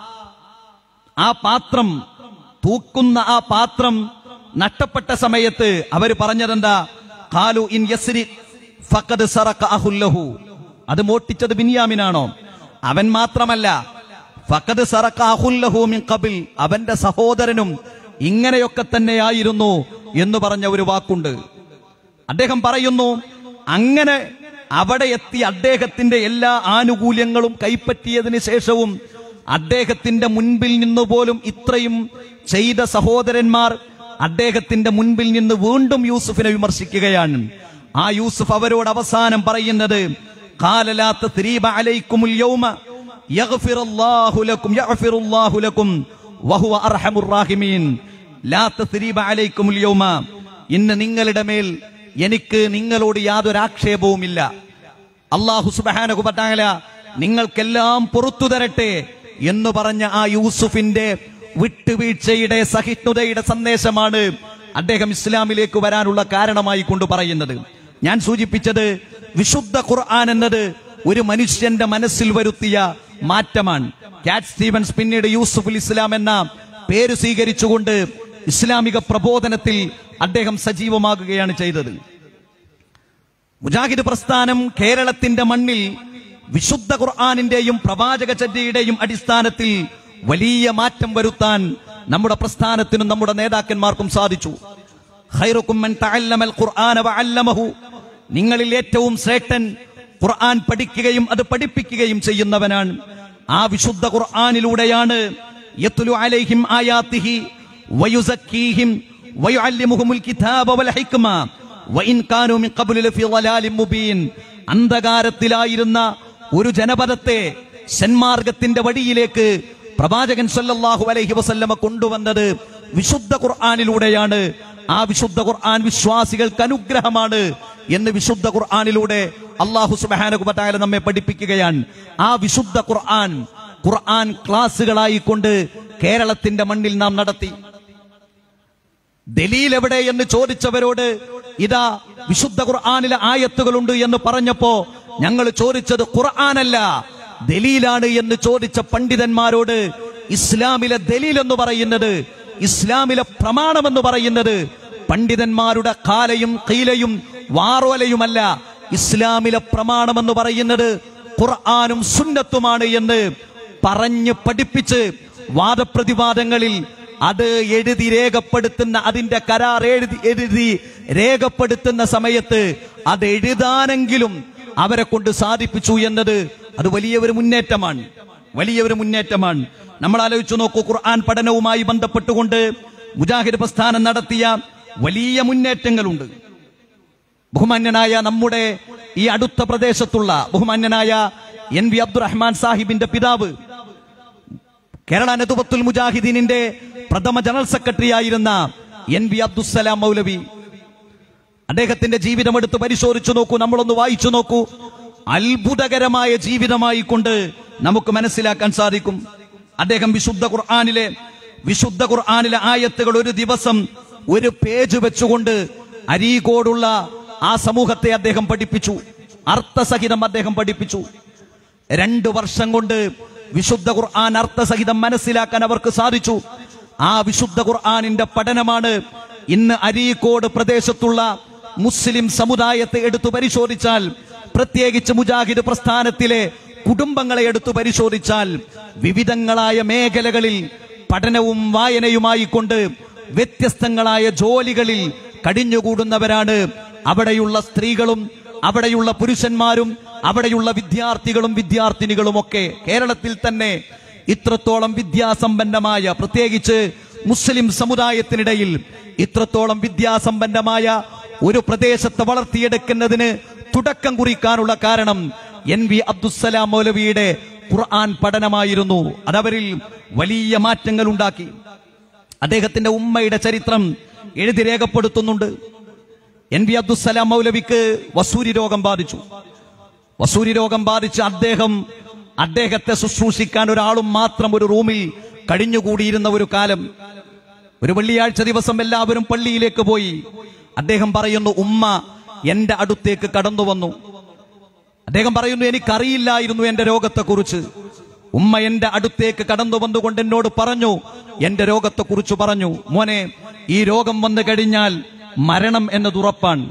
ആ പാത്രം തൂക്കുന്ന ആ പാത്രം നഷ്ടപ്പെട്ട സമയത്ത് അവര് പറഞ്ഞതെന്താ കാലു ഇൻ യസ്രി ഫഖദ് സറഖ അഹുല്ലഹു അത് മോട്ടിച്ചത് ബിനിയാമിനാണോ അവൻ മാത്രമല്ല ഫഖദ് സറഖ അഹുല്ലഹു മിൻ ഖബിൽ അവന്റെ സഹോദരനും ഇങ്ങനെയൊക്കെ തന്നെയായിരുന്നു എന്ന് പറഞ്ഞ ഒരു വാക്കുണ്ട് അദ്ദേഹം പറയുന്നു അങ്ങനെ അവിടെ എത്തി അദ്ദേഹത്തിന്റെ എല്ലാ ആനുകൂല്യങ്ങളും കൈപ്പറ്റിയതിനു ശേഷവും അദ്ദേഹത്തിന്റെ മുൻപിൽ നിന്ന് പോലും ഇത്രയും ചെയ്ത സഹോദരന്മാർ അദ്ദേഹത്തിന്റെ മുൻപിൽ നിന്ന് വീണ്ടും യൂസുഫിനെ വിമർശിക്കുകയാണ് ആ യൂസുഫ് അവരോട് അവസാനം പറയുന്നത് കാലലാത്ത ത്രീബ അലൈക്കുമുൽ യൗമ യഗ്ഫിറുല്ലാഹു ലക്കും യഗ്ഫിറുല്ലാഹു ലക്കും വഹുവ അർഹമുർ റാഹിമീൻ ലാ തസ്രീബ അലൈക്കുമുൽ യൗമ ഇന്ന് നിങ്ങളുടെ മേൽ എനിക്ക് നിങ്ങളോട് യാതൊരു ആക്ഷേപവുമില്ല അള്ളാഹു സുബ്ഹാനഹു വതആല നിങ്ങൾക്കെല്ലാം പുറത്തു തരട്ടെ എന്ന് പറഞ്ഞ ആ യൂസുഫിന്റെ വിട്ടുവീഴ്ചയുടെ സഹിഷ്ണുതയുടെ സന്ദേശമാണ് അദ്ദേഹം ഇസ്ലാമിലേക്ക് വരാനുള്ള കാരണമായി കൊണ്ട് പറയുന്നത് ഞാൻ സൂചിപ്പിച്ചത് വിശുദ്ധ ഖുർആൻ എന്നത് ഒരു മനുഷ്യന്റെ മനസ്സിൽ വരുത്തിയ മാറ്റമാണ് കാറ്റ് സ്റ്റീവൻസ് പിന്നീട് യൂസുഫുൽ ഇസ്ലാം എന്ന പേര് സ്വീകരിച്ചുകൊണ്ട് ഇസ്ലാമിക പ്രബോധനത്തിൽ അദ്ദേഹം സജീവമാകുകയാണ് ചെയ്തത് മുജാഹിദ് പ്രസ്ഥാനം കേരളത്തിന്റെ മണ്ണിൽ വിശുദ്ധ ഖുർആാനിന്റെയും പ്രവാചക ചര്യയുടെയും അടിസ്ഥാനത്തിൽ വലിയ മാറ്റം വരുത്താൻ നമ്മുടെ പ്രസ്ഥാനത്തിനും നമ്മുടെ നേതാക്കന്മാർക്കും സാധിച്ചു ഖൈറുക്കും മൻ തഅല്ലമൽ ഖുർആന വഅല്ലമഹു നിങ്ങളിൽ ഏറ്റവും ശ്രേഷ്ഠൻ ഖുർആൻ പഠിക്കുകയും അത് പഠിപ്പിക്കുകയും ചെയ്യുന്നവനാണ് ആ വിശുദ്ധ ഖുർആനിലൂടെയാണ് യത്ലു അലൈഹിം ആയാത്തിഹി വയുസക്കീഹിം വയുഅല്ലിമുഹുമുൽ കിതാബ വൽ ഹിക്മ വഇൻ കാനൂ മിൻ ഖബ്ലു ലഫീ ളലാലിൻ മുബീൻ അന്ധകാരത്തിലായിരുന്ന ഒരു ജനപദത്തെ സന്മാർഗത്തിന്റെ വഴിയിലേക്ക് പ്രവാചകൻ സല്ലല്ലാഹു അലൈഹി വസല്ലമ കൊണ്ടുവന്നത് വിശുദ്ധ ഖുർആനിലൂടെയാണ് ആ വിശുദ്ധ ഖുർആൻ വിശ്വാസികൾക്ക് അനുഗ്രഹമാണ് എന്ന് വിശുദ്ധ ഖുർആനിലൂടെ അള്ളാഹു സുബ്ഹാനഹു വതആല നമ്മെ പഠിപ്പിക്കുകയാണ് ആ വിശുദ്ധ ഖുർആൻ ഖുർആൻ ക്ലാസ്സുകളായി കൊണ്ട് കേരളത്തിന്റെ മണ്ണിൽ നാം നടത്തി ദലീൽ എവിടെ എന്ന് ചോദിച്ചവരോട് ഇതാ വിശുദ്ധ ഖുർആാനിലെ ആയത്തുകളുണ്ട് എന്ന് പറഞ്ഞപ്പോ ഞങ്ങൾ ചോദിച്ചത് ഖുർആാനല്ല ദലീലാണ് എന്ന് ചോദിച്ച പണ്ഡിതന്മാരോട് ഇസ്ലാമിലെ ദലീൽ എന്ന് പറയുന്നത് ഇസ്ലാമിലെ പ്രമാണമെന്ന് പറയുന്നത് പണ്ഡിതന്മാരുടെ കാലയും കീലയും വാറോലയുമല്ല ഇസ്ലാമിലെ പ്രമാണമെന്ന് പറയുന്നത് ഖുർആാനും സുന്നത്തുമാണ് എന്ന് പറഞ്ഞ് പഠിപ്പിച്ച് വാദപ്രതിവാദങ്ങളിൽ അത് എഴുതി രേഖപ്പെടുത്തുന്ന അതിന്റെ കരാർ എഴുതി എഴുതി രേഖപ്പെടുത്തുന്ന സമയത്ത് അത് എഴുതാനെങ്കിലും അവരെ കൊണ്ട് സാധിപ്പിച്ചു എന്നത് അത് വലിയ ഒരു മുന്നേറ്റമാണ് വലിയ ഒരു മുന്നേറ്റമാണ് നമ്മൾ ആലോചിച്ചു നോക്കൂ ഖുർആൻ പഠനവുമായി ബന്ധപ്പെട്ടുകൊണ്ട് മുജാഹിദ് പ്രസ്ഥാനം നടത്തിയ വലിയ മുന്നേറ്റങ്ങളുണ്ട് ബഹുമാന്യനായ നമ്മുടെ ഈ അടുത്ത പ്രദേശത്തുള്ള ബഹുമാന്യനായ എൻ വി അബ്ദുറഹ്മാൻ സാഹിബിന്റെ പിതാവ് കേരള നതുബത്തുൽ മുജാഹിദീനിന്റെ പ്രഥമ ജനറൽ സെക്രട്ടറി ആയിരുന്ന എൻ വി അബ്ദുസലാം മൗലവി അദ്ദേഹത്തിന്റെ ജീവിതം എടുത്ത് പരിശോധിച്ചു നോക്കൂ നമ്മളൊന്ന് വായിച്ചു നോക്കൂ അത്ഭുതകരമായ ജീവിതമായി കൊണ്ട് നമുക്ക് മനസ്സിലാക്കാൻ സാധിക്കും അദ്ദേഹം വിശുദ്ധ ഖുർആാനിലെ വിശുദ്ധ ഖുർആാനിലെ ആയത്തുകൾ ഒരു ദിവസം ഒരു പേജ് വെച്ചുകൊണ്ട് അരീകോടുള്ള ആ സമൂഹത്തെ അദ്ദേഹം പഠിപ്പിച്ചു അർത്ഥസഹിതം അദ്ദേഹം പഠിപ്പിച്ചു രണ്ടു വർഷം കൊണ്ട് വിശുദ്ധ ഖുർആൻ അർത്ഥസഹിതം മനസ്സിലാക്കാൻ അവർക്ക് സാധിച്ചു ആ വിശുദ്ധ ഖുർആനിന്റെ പഠനമാണ് ഇന്ന് അരീക്കോട് പ്രദേശത്തുള്ള മുസ്ലിം സമുദായത്തെ എടുത്തു പരിശോധിച്ചാൽ പ്രത്യേകിച്ച് മുജാഹിദ് പ്രസ്ഥാനത്തിലെ കുടുംബങ്ങളെ എടുത്തു പരിശോധിച്ചാൽ വിവിധങ്ങളായ മേഖലകളിൽ പഠനവും വായനയുമായി കൊണ്ട് വ്യത്യസ്തങ്ങളായ ജോലികളിൽ കഴിഞ്ഞുകൂടുന്നവരാണ് അവിടെയുള്ള സ്ത്രീകളും അവിടെയുള്ള പുരുഷന്മാരും അവിടെയുള്ള വിദ്യാർത്ഥികളും വിദ്യാർത്ഥിനികളും ഒക്കെ കേരളത്തിൽ തന്നെ ഇത്രത്തോളം വിദ്യാസമ്പന്നമായ പ്രത്യേകിച്ച് മുസ്ലിം സമുദായത്തിനിടയിൽ ഇത്രത്തോളം വിദ്യാസമ്പന്നമായ ഒരു പ്രദേശത്തെ വളർത്തിയെടുക്കുന്നതിന് തുടക്കം കുറിക്കാനുള്ള കാരണം എൻ വി അബ്ദുസലാം മൗലവിയുടെ ഖുർആൻ പഠനമായിരുന്നു അതവരിൽ വലിയ മാറ്റങ്ങൾ ഉണ്ടാക്കി അദ്ദേഹത്തിന്റെ ഉമ്മയുടെ ചരിത്രം എഴുതി രേഖപ്പെടുത്തുന്നുണ്ട് എൻ വി അബ്ദുസലാം മൗലവിക്ക് വസൂരി രോഗം ബാധിച്ചു വസൂരി രോഗം ബാധിച്ച് അദ്ദേഹം അദ്ദേഹത്തെ ശുശ്രൂഷിക്കാൻ ഒരാളും മാത്രം ഒരു റൂമിൽ കഴിഞ്ഞുകൂടിയിരുന്ന ഒരു കാലം ഒരു വെള്ളിയാഴ്ച ദിവസം എല്ലാവരും പള്ളിയിലേക്ക് പോയി അദ്ദേഹം പറയുന്നു ഉമ്മ എന്റെ അടുത്തേക്ക് കടന്നു വന്നു അദ്ദേഹം പറയുന്നു എനിക്കറിയില്ലായിരുന്നു എന്റെ രോഗത്തെക്കുറിച്ച് ഉമ്മ എന്റെ അടുത്തേക്ക് കടന്നു വന്നുകൊണ്ട് എന്നോട് പറഞ്ഞു എന്റെ രോഗത്തെക്കുറിച്ച് പറഞ്ഞു മോനെ ഈ രോഗം വന്നു കഴിഞ്ഞാൽ മരണം എന്നത് ഉറപ്പാണ്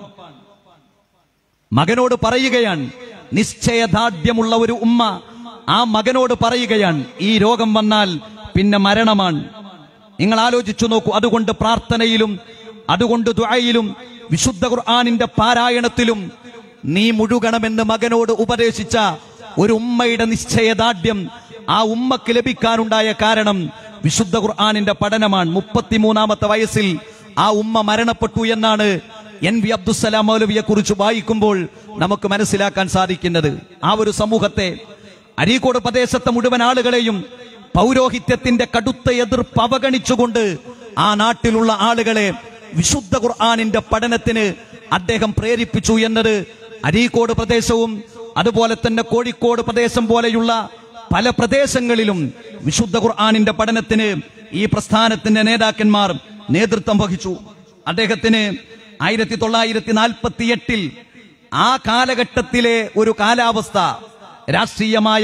മകനോട് പറയുകയാണ് നിശ്ചയദാർഢ്യമുള്ള ഒരു ഉമ്മ ആ മകനോട് പറയുകയാണ് ഈ രോഗം വന്നാൽ പിന്നെ മരണമാണ് നിങ്ങൾ ആലോചിച്ചു നോക്കൂ അതുകൊണ്ട് പ്രാർത്ഥനയിലും അതുകൊണ്ട് ദുആയിലും വിശുദ്ധ ഖുർആാനിന്റെ പാരായണത്തിലും നീ മുഴുകണമെന്ന് മകനോട് ഉപദേശിച്ച ഒരു ഉമ്മയുടെ നിശ്ചയദാർഢ്യം ആ ഉമ്മക്ക് ലഭിക്കാനുണ്ടായ കാരണം വിശുദ്ധ ഖുർആാനിന്റെ പഠനമാണ് മുപ്പത്തിമൂന്നാമത്തെ വയസ്സിൽ ആ ഉമ്മ മരണപ്പെട്ടു എന്നാണ് എൻ വി അബ്ദുസലാം മൗലവിയെ കുറിച്ച് വായിക്കുമ്പോൾ നമുക്ക് മനസ്സിലാക്കാൻ സാധിക്കുന്നത് ആ ഒരു സമൂഹത്തെ അരീക്കോട് പ്രദേശത്തെ മുഴുവൻ ആളുകളെയും പൗരോഹിത്യത്തിന്റെ കടുത്ത എതിർപ്പ് അവഗണിച്ചുകൊണ്ട് ആ നാട്ടിലുള്ള ആളുകളെ വിശുദ്ധ ഖുർആാനിന്റെ പഠനത്തിന് അദ്ദേഹം പ്രേരിപ്പിച്ചു എന്നത് അരീക്കോട് പ്രദേശവും അതുപോലെ തന്നെ കോഴിക്കോട് പ്രദേശം പോലെയുള്ള പല പ്രദേശങ്ങളിലും വിശുദ്ധ ഖുർആാനിന്റെ പഠനത്തിന് ഈ പ്രസ്ഥാനത്തിന്റെ നേതാക്കന്മാർ നേതൃത്വം വഹിച്ചു അദ്ദേഹത്തിന് ആയിരത്തി തൊള്ളായിരത്തി നാൽപ്പത്തി എട്ടിൽ ആ കാലഘട്ടത്തിലെ ഒരു കാലാവസ്ഥ രാഷ്ട്രീയമായ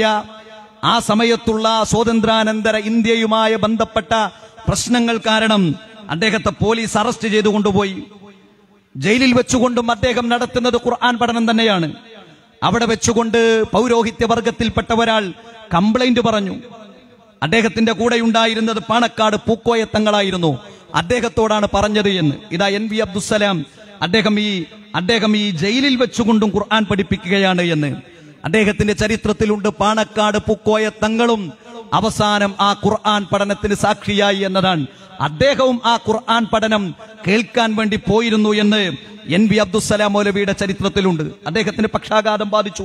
ആ സമയത്തുള്ള സ്വാതന്ത്ര്യാനന്തര ഇന്ത്യയുമായി ബന്ധപ്പെട്ട പ്രശ്നങ്ങൾ കാരണം അദ്ദേഹത്തെ പോലീസ് അറസ്റ്റ് ചെയ്തു കൊണ്ടുപോയി ജയിലിൽ വെച്ചുകൊണ്ടും അദ്ദേഹം നടത്തുന്നത് ഖുർആൻ പഠനം തന്നെയാണ് അവിടെ വെച്ചുകൊണ്ട് പൗരോഹിത്യ വർഗത്തിൽപ്പെട്ട ഒരാൾ കംപ്ലൈന്റ് പറഞ്ഞു അദ്ദേഹത്തിന്റെ കൂടെ ഉണ്ടായിരുന്നത് പാണക്കാട് പൂക്കോയത്തങ്ങളായിരുന്നു അദ്ദേഹത്തോടാണ് പറഞ്ഞത് എന്ന് ഇതാ എൻ വി അബ്ദുസലാം അദ്ദേഹം ഈ അദ്ദേഹം ഈ ജയിലിൽ വെച്ചുകൊണ്ടും ഖുർആൻ പഠിപ്പിക്കുകയാണ് എന്ന് അദ്ദേഹത്തിന്റെ ചരിത്രത്തിലുണ്ട് പാണക്കാട് പൂക്കോയത്തങ്ങളും അവസാനം ആ ഖുർആൻ പഠനത്തിന് സാക്ഷിയായി എന്നതാണ് അദ്ദേഹവും ആ ഖുർആൻ പഠനം കേൾക്കാൻ വേണ്ടി പോയിരുന്നു എന്ന് എൻ വി അബ്ദുസലാം മൗലവിയുടെ ചരിത്രത്തിലുണ്ട് അദ്ദേഹത്തിന് പക്ഷാഘാതം ബാധിച്ചു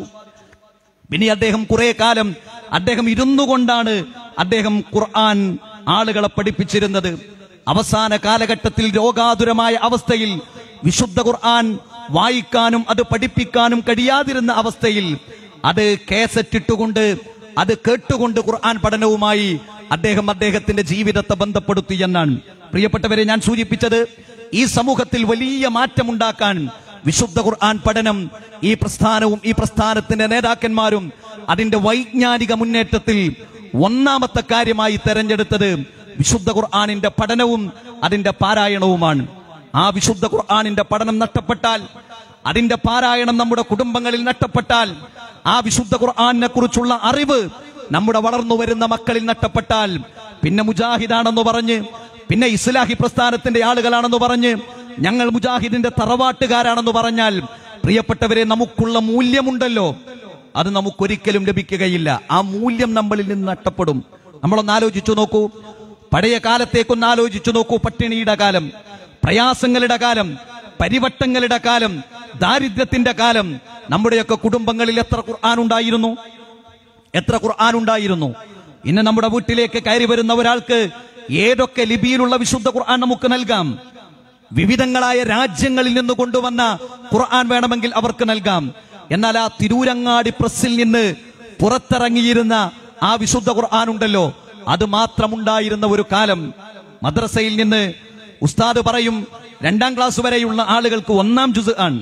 പിന്നെ അദ്ദേഹം കുറെ കാലം അദ്ദേഹം ഇരുന്നു കൊണ്ടാണ് അദ്ദേഹം ഖുർആൻ ആളുകളെ പഠിപ്പിച്ചിരുന്നത് അവസാന കാലഘട്ടത്തിൽ രോഗാതുരമായ അവസ്ഥയിൽ വിശുദ്ധ ഖുർആൻ വായിക്കാനും അത് പഠിപ്പിക്കാനും കഴിയാതിരുന്ന അവസ്ഥയിൽ അത് കേസറ്റിട്ടുകൊണ്ട് അത് കേട്ടുകൊണ്ട് ഖുർആൻ പഠനവുമായി അദ്ദേഹം അദ്ദേഹത്തിന്റെ ജീവിതത്തെ ബന്ധപ്പെടുത്തി എന്നാണ് പ്രിയപ്പെട്ടവരെ ഞാൻ സൂചിപ്പിച്ചത് ഈ സമൂഹത്തിൽ വലിയ മാറ്റമുണ്ടാക്കാൻ വിശുദ്ധ ഖുർആൻ പഠനം ഈ പ്രസ്ഥാനവും ഈ പ്രസ്ഥാനത്തിന്റെ നേതാക്കന്മാരും അതിന്റെ വൈജ്ഞാനിക മുന്നേറ്റത്തിൽ ഒന്നാമത്തെ കാര്യമായി തെരഞ്ഞെടുത്തത് വിശുദ്ധ ഖുർആാനിന്റെ പഠനവും അതിന്റെ പാരായണവുമാണ് ആ വിശുദ്ധ ഖുർആാനിന്റെ പഠനം നഷ്ടപ്പെട്ടാൽ അതിന്റെ പാരായണം നമ്മുടെ കുടുംബങ്ങളിൽ നഷ്ടപ്പെട്ടാൽ ആ വിശുദ്ധ ഖുർആാനിനെ കുറിച്ചുള്ള അറിവ് നമ്മുടെ വളർന്നു വരുന്ന മക്കളിൽ നഷ്ടപ്പെട്ടാൽ പിന്നെ മുജാഹിദാണെന്ന് പറഞ്ഞ് പിന്നെ ഇസ്ലാഹി പ്രസ്ഥാനത്തിന്റെ ആളുകളാണെന്ന് പറഞ്ഞ് ഞങ്ങൾ മുജാഹിദിന്റെ തറവാട്ടുകാരാണെന്ന് പറഞ്ഞാൽ പ്രിയപ്പെട്ടവരെ നമുക്കുള്ള മൂല്യമുണ്ടല്ലോ അത് നമുക്കൊരിക്കലും ലഭിക്കുകയില്ല ആ മൂല്യം നമ്മളിൽ നിന്ന് നഷ്ടപ്പെടും നമ്മളൊന്ന് ആലോചിച്ചു നോക്കൂ പഴയ കാലത്തേക്കൊന്ന് ആലോചിച്ചു നോക്കൂ പട്ടിണിയുടെ കാലം പ്രയാസങ്ങളുടെ കാലം പരിവട്ടങ്ങളുടെ കാലം ദാരിദ്ര്യത്തിന്റെ കാലം നമ്മുടെയൊക്കെ കുടുംബങ്ങളിൽ എത്ര ഖുർആൻ ഉണ്ടായിരുന്നു എത്ര ഖുർആൻ ഉണ്ടായിരുന്നു ഇന്ന് നമ്മുടെ വീട്ടിലേക്ക് കയറി വരുന്ന ഒരാൾക്ക് ഏതൊക്കെ ലിപിയിലുള്ള വിശുദ്ധ ഖുർആൻ നമുക്ക് നൽകാം വിവിധങ്ങളായ രാജ്യങ്ങളിൽ നിന്ന് കൊണ്ടുവന്ന ഖുർആൻ വേണമെങ്കിൽ അവർക്ക് നൽകാം എന്നാൽ ആ തിരൂരങ്ങാടി പ്രസ്സിൽ നിന്ന് പുറത്തിറങ്ങിയിരുന്ന ആ വിശുദ്ധ ഖുർആൻ ഉണ്ടല്ലോ അത് മാത്രമുണ്ടായിരുന്ന ഒരു കാലം മദ്രസയിൽ നിന്ന് ഉസ്താദ് പറയും രണ്ടാം ക്ലാസ് വരെയുള്ള ആളുകൾക്ക് ഒന്നാം ജുസ് ആണ്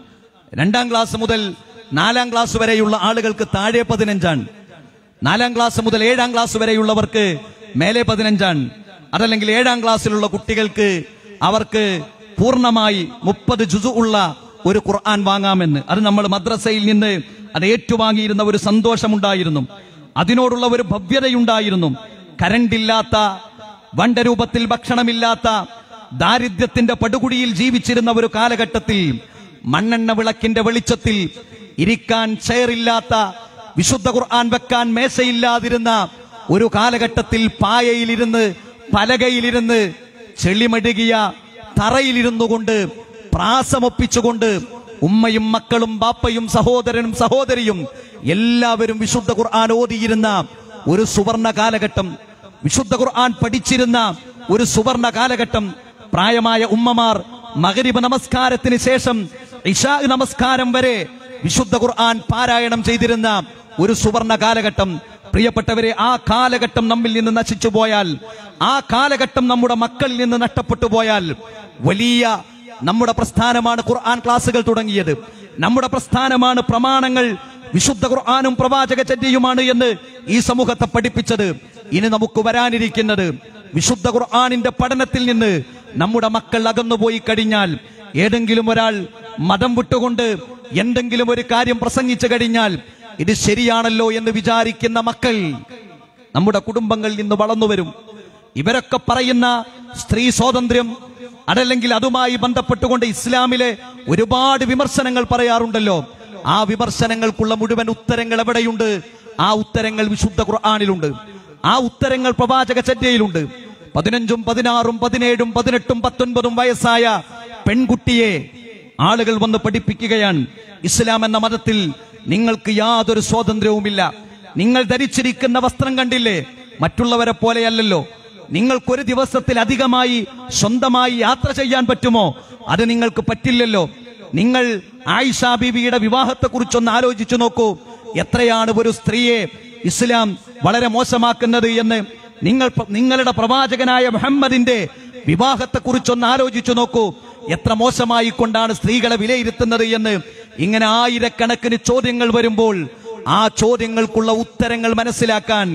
രണ്ടാം ക്ലാസ് മുതൽ നാലാം ക്ലാസ് വരെയുള്ള ആളുകൾക്ക് താഴെ പതിനഞ്ചാണ് നാലാം ക്ലാസ് മുതൽ ഏഴാം ക്ലാസ് വരെയുള്ളവർക്ക് മേലെ പതിനഞ്ചാണ് അതല്ലെങ്കിൽ ഏഴാം ക്ലാസ്സിലുള്ള കുട്ടികൾക്ക് അവർക്ക് പൂർണ്ണമായി മുപ്പത് ജുസു ഉള്ള ഒരു ഖുർആൻ വാങ്ങാമെന്ന് അത് നമ്മൾ മദ്രസയിൽ നിന്ന് അത് ഏറ്റുവാങ്ങിയിരുന്ന ഒരു സന്തോഷമുണ്ടായിരുന്നു അതിനോടുള്ള ഒരു ഭവ്യതയുണ്ടായിരുന്നു കരണ്ടില്ലാത്ത വണ്ടരൂപത്തിൽ ഭക്ഷണമില്ലാത്ത ദാരിദ്ര്യത്തിന്റെ പടുകുടിയിൽ ജീവിച്ചിരുന്ന ഒരു കാലഘട്ടത്തിൽ മണ്ണെണ്ണ വിളക്കിന്റെ വെളിച്ചത്തിൽ ഇരിക്കാൻ ചെയറില്ലാത്ത വിശുദ്ധ ഖുർആൻ വെക്കാൻ മേശയില്ലാതിരുന്ന ഒരു കാലഘട്ടത്തിൽ പായയിലിരുന്ന് പലകയിലിരുന്ന് ചെളിമടുകിയ തറയിലിരുന്നു കൊണ്ട് പ്രാസമൊപ്പിച്ചുകൊണ്ട് ഉമ്മയും മക്കളും ബാപ്പയും സഹോദരനും സഹോദരിയും എല്ലാവരും വിശുദ്ധ ഖുർആൻ ഓതിയിരുന്ന ഒരു സുവർണ കാലഘട്ടം വിശുദ്ധ ഖുർആൻ പഠിച്ചിരുന്ന ഒരു സുവർണ കാലഘട്ടം പ്രായമായ ഉമ്മമാർ മകരിബ് നമസ്കാരത്തിന് ശേഷം ഇഷാ നമസ്കാരം വരെ വിശുദ്ധ ഖുർആൻ പാരായണം ചെയ്തിരുന്ന ഒരു സുവർണ കാലഘട്ടം പ്രിയപ്പെട്ടവരെ ആ കാലഘട്ടം നമ്മിൽ നിന്ന് നശിച്ചു പോയാൽ ആ കാലഘട്ടം നമ്മുടെ മക്കളിൽ നിന്ന് നഷ്ടപ്പെട്ടു പോയാൽ വലിയ നമ്മുടെ പ്രസ്ഥാനമാണ് ഖുർആൻ ക്ലാസുകൾ തുടങ്ങിയത് നമ്മുടെ പ്രസ്ഥാനമാണ് പ്രമാണങ്ങൾ വിശുദ്ധ ഖുർആാനും പ്രവാചക ചര്യയുമാണ് എന്ന് ഈ സമൂഹത്തെ പഠിപ്പിച്ചത് ഇനി നമുക്ക് വരാനിരിക്കുന്നത് വിശുദ്ധ ഖുർആാനിന്റെ പഠനത്തിൽ നിന്ന് നമ്മുടെ മക്കൾ അകന്നുപോയി കഴിഞ്ഞാൽ ഏതെങ്കിലും ഒരാൾ മതം വിട്ടുകൊണ്ട് എന്തെങ്കിലും ഒരു കാര്യം പ്രസംഗിച്ചു കഴിഞ്ഞാൽ ഇത് ശരിയാണല്ലോ എന്ന് വിചാരിക്കുന്ന മക്കൾ നമ്മുടെ കുടുംബങ്ങളിൽ നിന്ന് വളർന്നു വരും ഇവരൊക്കെ പറയുന്ന സ്ത്രീ സ്വാതന്ത്ര്യം അതല്ലെങ്കിൽ അതുമായി ബന്ധപ്പെട്ടുകൊണ്ട് ഇസ്ലാമിലെ ഒരുപാട് വിമർശനങ്ങൾ പറയാറുണ്ടല്ലോ ആ വിമർശനങ്ങൾക്കുള്ള മുഴുവൻ ഉത്തരങ്ങൾ എവിടെയുണ്ട് ആ ഉത്തരങ്ങൾ വിശുദ്ധ ഖുർആാനിലുണ്ട് ആ ഉത്തരങ്ങൾ പ്രവാചക ചര്യയിലുണ്ട് പതിനഞ്ചും പതിനാറും പതിനേഴും പതിനെട്ടും പത്തൊൻപതും വയസ്സായ പെൺകുട്ടിയെ ആളുകൾ വന്ന് പഠിപ്പിക്കുകയാണ് ഇസ്ലാം എന്ന മതത്തിൽ നിങ്ങൾക്ക് യാതൊരു സ്വാതന്ത്ര്യവുമില്ല നിങ്ങൾ ധരിച്ചിരിക്കുന്ന വസ്ത്രം കണ്ടില്ലേ മറ്റുള്ളവരെ പോലെയല്ലല്ലോ നിങ്ങൾക്കൊരു ദിവസത്തിൽ അധികമായി സ്വന്തമായി യാത്ര ചെയ്യാൻ പറ്റുമോ അത് നിങ്ങൾക്ക് പറ്റില്ലല്ലോ നിങ്ങൾ ആയിഷ ബീവിയുടെ വിവാഹത്തെ കുറിച്ചൊന്ന് ആലോചിച്ചു നോക്കൂ എത്രയാണ് ഒരു സ്ത്രീയെ ഇസ്ലാം വളരെ മോശമാക്കുന്നത് എന്ന് നിങ്ങൾ നിങ്ങളുടെ പ്രവാചകനായ മുഹമ്മദിന്റെ വിവാഹത്തെ കുറിച്ചൊന്ന് ആലോചിച്ചു നോക്കൂ എത്ര മോശമായി കൊണ്ടാണ് സ്ത്രീകളെ വിലയിരുത്തുന്നത് എന്ന് ഇങ്ങനെ ആയിരക്കണക്കിന് ചോദ്യങ്ങൾ വരുമ്പോൾ ആ ചോദ്യങ്ങൾക്കുള്ള ഉത്തരങ്ങൾ മനസ്സിലാക്കാൻ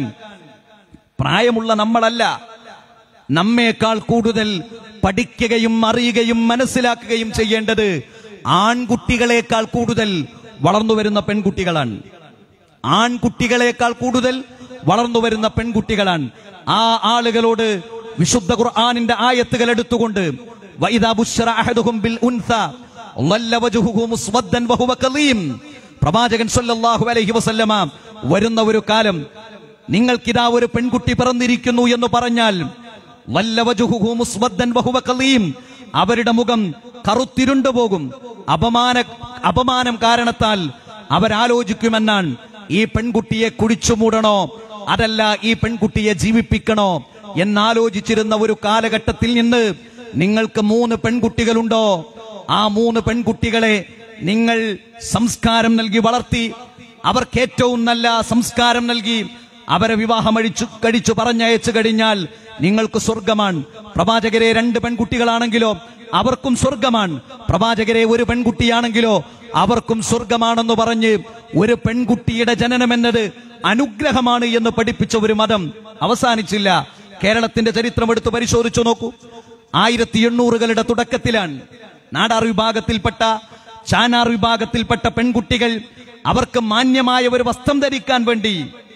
പ്രായമുള്ള നമ്മളല്ല നമ്മേക്കാൾ കൂടുതൽ പഠിക്കുകയും അറിയുകയും മനസ്സിലാക്കുകയും ചെയ്യേണ്ടത് ആൺകുട്ടികളെക്കാൾ കൂടുതൽ വളർന്നു വരുന്ന പെൺകുട്ടികളാണ് ആൺകുട്ടികളെക്കാൾ കൂടുതൽ വളർന്നു വരുന്ന പെൺകുട്ടികളാണ് ആ ആളുകളോട് വിശുദ്ധ ഖുർആാനിന്റെ ആയത്തുകൾ എടുത്തുകൊണ്ട് വൈദാ ബുശ്ശറ അഹദുഹും ബിൽ ഉൻസ ളല്ല വജ്ഹുഹു മുസ്വദ്ദൻ വഹുവ കലീം പ്രവാചകൻ സല്ലല്ലാഹു അലൈഹി വസല്ലമ വരുന്ന ഒരു കാലം നിങ്ങൾക്കിതാ ഒരു പെൺകുട്ടി പിറന്നിരിക്കുന്നു എന്ന് പറഞ്ഞാൽ വല്ല വജുഹുഹു മുസ്വദ്ദൻ വഹുവ കലീം അവരുടെ മുഖം കറുത്തിരുണ്ടു പോകും അപമാന അപമാനം കാരണത്താൽ അവരാലോചിക്കുമെന്നാണ് ഈ പെൺകുട്ടിയെ കുഴിച്ചു മൂടണോ അതല്ല ഈ പെൺകുട്ടിയെ ജീവിപ്പിക്കണോ എന്നാലോചിച്ചിരുന്ന ഒരു കാലഘട്ടത്തിൽ നിന്ന് നിങ്ങൾക്ക് മൂന്ന് പെൺകുട്ടികളുണ്ടോ ആ മൂന്ന് പെൺകുട്ടികളെ നിങ്ങൾ സംസ്കാരം നൽകി വളർത്തി അവർക്ക് ഏറ്റവും നല്ല സംസ്കാരം നൽകി അവരെ വിവാഹം അഴിച്ചു കഴിച്ചു പറഞ്ഞയച്ചു കഴിഞ്ഞാൽ നിങ്ങൾക്ക് സ്വർഗമാണ് പ്രവാചകരെ രണ്ട് പെൺകുട്ടികളാണെങ്കിലോ അവർക്കും സ്വർഗമാണ് പ്രവാചകരെ ഒരു പെൺകുട്ടിയാണെങ്കിലോ അവർക്കും സ്വർഗമാണെന്ന് പറഞ്ഞ് ഒരു പെൺകുട്ടിയുടെ ജനനം എന്നത് അനുഗ്രഹമാണ് എന്ന് പഠിപ്പിച്ച ഒരു മതം അവസാനിച്ചില്ല കേരളത്തിന്റെ ചരിത്രം എടുത്ത് പരിശോധിച്ചു നോക്കൂ ആയിരത്തി എണ്ണൂറുകളുടെ തുടക്കത്തിലാണ് നാടാർ വിഭാഗത്തിൽപ്പെട്ട ചാനാർ വിഭാഗത്തിൽപ്പെട്ട പെൺകുട്ടികൾ അവർക്ക് മാന്യമായ ഒരു വസ്ത്രം ധരിക്കാൻ വേണ്ടി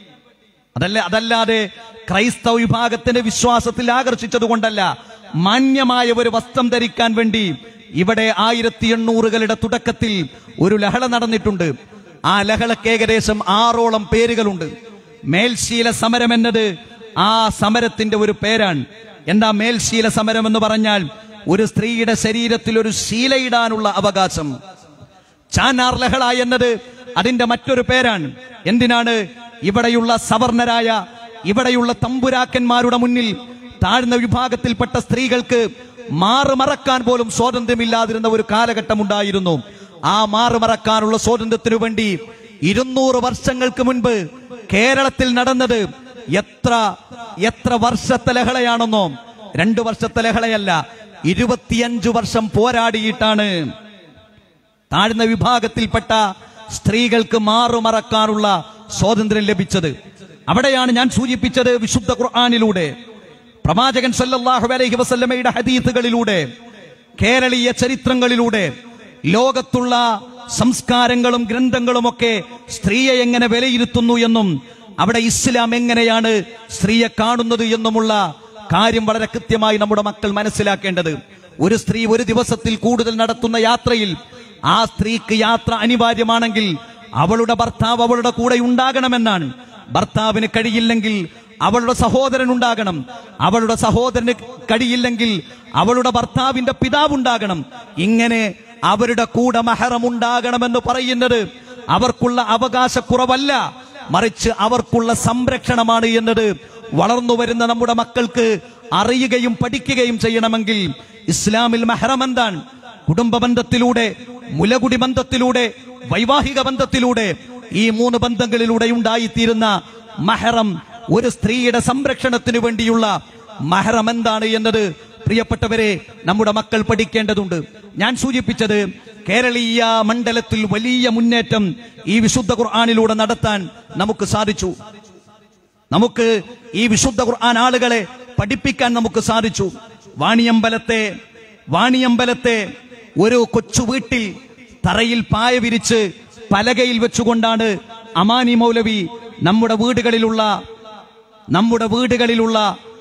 അതല്ല അതല്ലാതെ ക്രൈസ്തവ വിഭാഗത്തിന്റെ വിശ്വാസത്തിൽ ആകർഷിച്ചത് കൊണ്ടല്ല മാന്യമായ ഒരു വസ്ത്രം ധരിക്കാൻ വേണ്ടി ഇവിടെ ആയിരത്തി എണ്ണൂറുകളുടെ തുടക്കത്തിൽ ഒരു ലഹള നടന്നിട്ടുണ്ട് ആ ലഹളക്ക് ഏകദേശം ആറോളം പേരുകളുണ്ട് മേൽശീല സമരം എന്നത് ആ സമരത്തിന്റെ ഒരു പേരാണ് എന്താ മേൽശീല സമരം എന്ന് പറഞ്ഞാൽ ഒരു സ്ത്രീയുടെ ശരീരത്തിൽ ഒരു ശീലയിടാനുള്ള അവകാശം ചാനാർ ലഹള എന്നത് അതിന്റെ മറ്റൊരു പേരാണ് എന്തിനാണ് ഇവിടെയുള്ള സവർണരായ ഇവിടെയുള്ള തമ്പുരാക്കന്മാരുടെ മുന്നിൽ താഴ്ന്ന വിഭാഗത്തിൽപ്പെട്ട സ്ത്രീകൾക്ക് മാറുമറക്കാൻ പോലും സ്വാതന്ത്ര്യമില്ലാതിരുന്ന ഒരു കാലഘട്ടം ഉണ്ടായിരുന്നു ആ മാറുമറക്കാനുള്ള സ്വാതന്ത്ര്യത്തിനു വേണ്ടി ഇരുന്നൂറ് വർഷങ്ങൾക്ക് മുൻപ് കേരളത്തിൽ നടന്നത് എത്ര എത്ര വർഷത്തെ ലഹളയാണെന്നോ രണ്ടു വർഷത്തെ ലഹളയല്ല ഇരുപത്തിയഞ്ചു വർഷം പോരാടിയിട്ടാണ് താഴ്ന്ന വിഭാഗത്തിൽപ്പെട്ട സ്ത്രീകൾക്ക് മാറുമറക്കാനുള്ള സ്വാതന്ത്ര്യം ലഭിച്ചത് അവിടെയാണ് ഞാൻ സൂചിപ്പിച്ചത് വിശുദ്ധ ഖുർആാനിലൂടെ പ്രവാചകൻ സല്ലല്ലാഹു അലൈഹി വസല്ലമയുടെ ഹദീത്തുകളിലൂടെ കേരളീയ ചരിത്രങ്ങളിലൂടെ ലോകത്തുള്ള സംസ്കാരങ്ങളും ഗ്രന്ഥങ്ങളുമൊക്കെ സ്ത്രീയെ എങ്ങനെ വിലയിരുത്തുന്നു എന്നും അവിടെ ഇസ്ലാം എങ്ങനെയാണ് സ്ത്രീയെ കാണുന്നത് എന്നുമുള്ള കാര്യം വളരെ കൃത്യമായി നമ്മുടെ മക്കൾ മനസ്സിലാക്കേണ്ടത് ഒരു സ്ത്രീ ഒരു ദിവസത്തിൽ കൂടുതൽ നടത്തുന്ന യാത്രയിൽ ആ സ്ത്രീക്ക് യാത്ര അനിവാര്യമാണെങ്കിൽ അവളുടെ ഭർത്താവ് അവളുടെ കൂടെ ഉണ്ടാകണമെന്നാണ് ഭർത്താവിന് കഴിയില്ലെങ്കിൽ അവളുടെ സഹോദരൻ ഉണ്ടാകണം അവളുടെ സഹോദരന് കഴിയില്ലെങ്കിൽ അവളുടെ ഭർത്താവിന്റെ പിതാവ് ഉണ്ടാകണം ഇങ്ങനെ അവരുടെ കൂടെ മഹറം ഉണ്ടാകണമെന്ന് പറയുന്നത് അവർക്കുള്ള അവകാശക്കുറവല്ല മറിച്ച് അവർക്കുള്ള സംരക്ഷണമാണ് എന്നത് വളർന്നു വരുന്ന നമ്മുടെ മക്കൾക്ക് അറിയുകയും പഠിക്കുകയും ചെയ്യണമെങ്കിൽ ഇസ്ലാമിൽ മെഹറം എന്താണ് കുടുംബ ബന്ധത്തിലൂടെ മുലകുടി ബന്ധത്തിലൂടെ വൈവാഹിക ബന്ധത്തിലൂടെ ഈ മൂന്ന് ബന്ധങ്ങളിലൂടെ ഉണ്ടായിത്തീരുന്ന മഹറം ഒരു സ്ത്രീയുടെ സംരക്ഷണത്തിനു വേണ്ടിയുള്ള മഹറം എന്താണ് എന്നത് പ്രിയപ്പെട്ടവരെ നമ്മുടെ മക്കൾ പഠിക്കേണ്ടതുണ്ട് ഞാൻ സൂചിപ്പിച്ചത് കേരളീയ മണ്ഡലത്തിൽ വലിയ മുന്നേറ്റം ഈ വിശുദ്ധ ഖുർആാനിലൂടെ നടത്താൻ നമുക്ക് സാധിച്ചു നമുക്ക് ഈ വിശുദ്ധ ഖുർആൻ ആളുകളെ പഠിപ്പിക്കാൻ നമുക്ക് സാധിച്ചു വാണിയമ്പലത്തെ വാണിയമ്പലത്തെ ഒരു കൊച്ചു വീട്ടിൽ തറയിൽ പായ വിരിച്ച് പലകയിൽ വെച്ചുകൊണ്ടാണ് അമാനി മൗലവി നമ്മുടെ വീടുകളിലുള്ള നമ്മുടെ വീടുകളിലുള്ള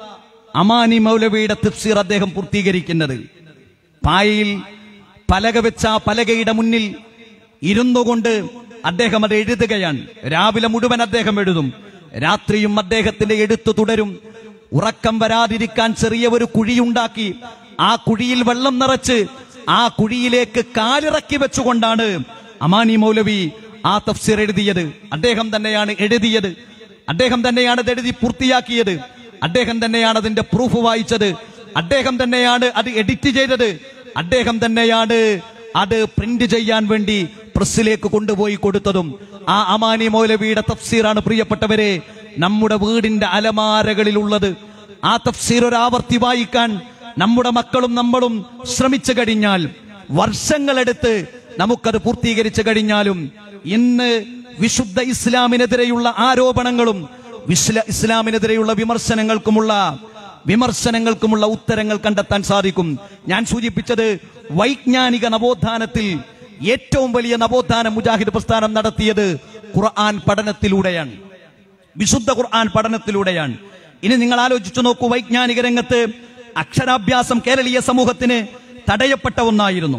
അമാനി മൗലവിയുടെ തഫ്സീർ അദ്ദേഹം പൂർത്തീകരിക്കുന്നത് പായയിൽ പലക വെച്ച ആ പലകയുടെ മുന്നിൽ ഇരുന്നു കൊണ്ട് അദ്ദേഹം അത് എഴുതുകയാണ് രാവിലെ മുഴുവൻ അദ്ദേഹം എഴുതും രാത്രിയും അദ്ദേഹത്തിന്റെ എഴുത്ത് തുടരും ഉറക്കം വരാതിരിക്കാൻ ചെറിയ ഒരു കുഴിയുണ്ടാക്കി ആ കുഴിയിൽ വെള്ളം നിറച്ച് ആ കുഴിയിലേക്ക് കാലിറക്കി വെച്ചുകൊണ്ടാണ് അമാനി മൗലവി ആ തഫ്സീർ എഴുതിയത് അദ്ദേഹം തന്നെയാണ് എഴുതിയത് അദ്ദേഹം തന്നെയാണ് അത് എഴുതി പൂർത്തിയാക്കിയത് അദ്ദേഹം തന്നെയാണ് അതിന്റെ പ്രൂഫ് വായിച്ചത് അദ്ദേഹം തന്നെയാണ് അത് എഡിറ്റ് ചെയ്തത് അദ്ദേഹം തന്നെയാണ് അത് പ്രിന്റ് ചെയ്യാൻ വേണ്ടി പ്രസ്സിലേക്ക് കൊണ്ടുപോയി കൊടുത്തതും ആ അമാനി മൗലവിയുടെ തഫ്സീറാണ് പ്രിയപ്പെട്ടവരെ നമ്മുടെ വീടിന്റെ അലമാരകളിലുള്ളത് ആ തഫ്സീർ ഒരു ആവർത്തി വായിക്കാൻ നമ്മുടെ മക്കളും നമ്മളും ശ്രമിച്ചു കഴിഞ്ഞാൽ വർഷങ്ങളെടുത്ത് നമുക്കത് പൂർത്തീകരിച്ചു കഴിഞ്ഞാലും ഇന്ന് വിശുദ്ധ ഇസ്ലാമിനെതിരെയുള്ള ആരോപണങ്ങളും വിശ്ല- ഇസ്ലാമിനെതിരെയുള്ള വിമർശനങ്ങൾക്കുമുള്ള വിമർശനങ്ങൾക്കുമുള്ള ഉത്തരങ്ങൾ കണ്ടെത്താൻ സാധിക്കും ഞാൻ സൂചിപ്പിച്ചത് വൈജ്ഞാനിക നവോത്ഥാനത്തിൽ ഏറ്റവും വലിയ നവോത്ഥാനം മുജാഹിദ് പ്രസ്ഥാനം നടത്തിയത് ഖുർആൻ പഠനത്തിലൂടെയാണ് വിശുദ്ധ ഖുർആൻ പഠനത്തിലൂടെയാണ് ഇനി നിങ്ങൾ ആലോചിച്ചു നോക്കൂ വൈജ്ഞാനിക രംഗത്ത് അക്ഷരാഭ്യാസം കേരളീയ സമൂഹത്തിന് തടയപ്പെട്ട ഒന്നായിരുന്നു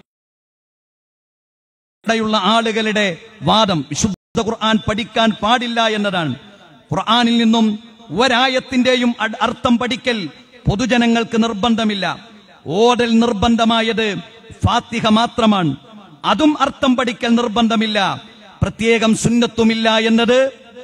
ഇവിടെയുള്ള ആളുകളുടെ വാദം വിശുദ്ധ ഖുർആൻ പഠിക്കാൻ പാടില്ല എന്നതാണ് ഖുർആനിൽ നിന്നും ഒരായത്തിന്റെയും അട്- അർത്ഥം പഠിക്കൽ പൊതുജനങ്ങൾക്ക് നിർബന്ധമില്ല ഓതൽ നിർബന്ധമായത് ഫാത്തിഹ മാത്രമാണ് അതും അർത്ഥം പഠിക്കൽ നിർബന്ധമില്ല പ്രത്യേകം സുന്നത്തുമില്ല എന്നത്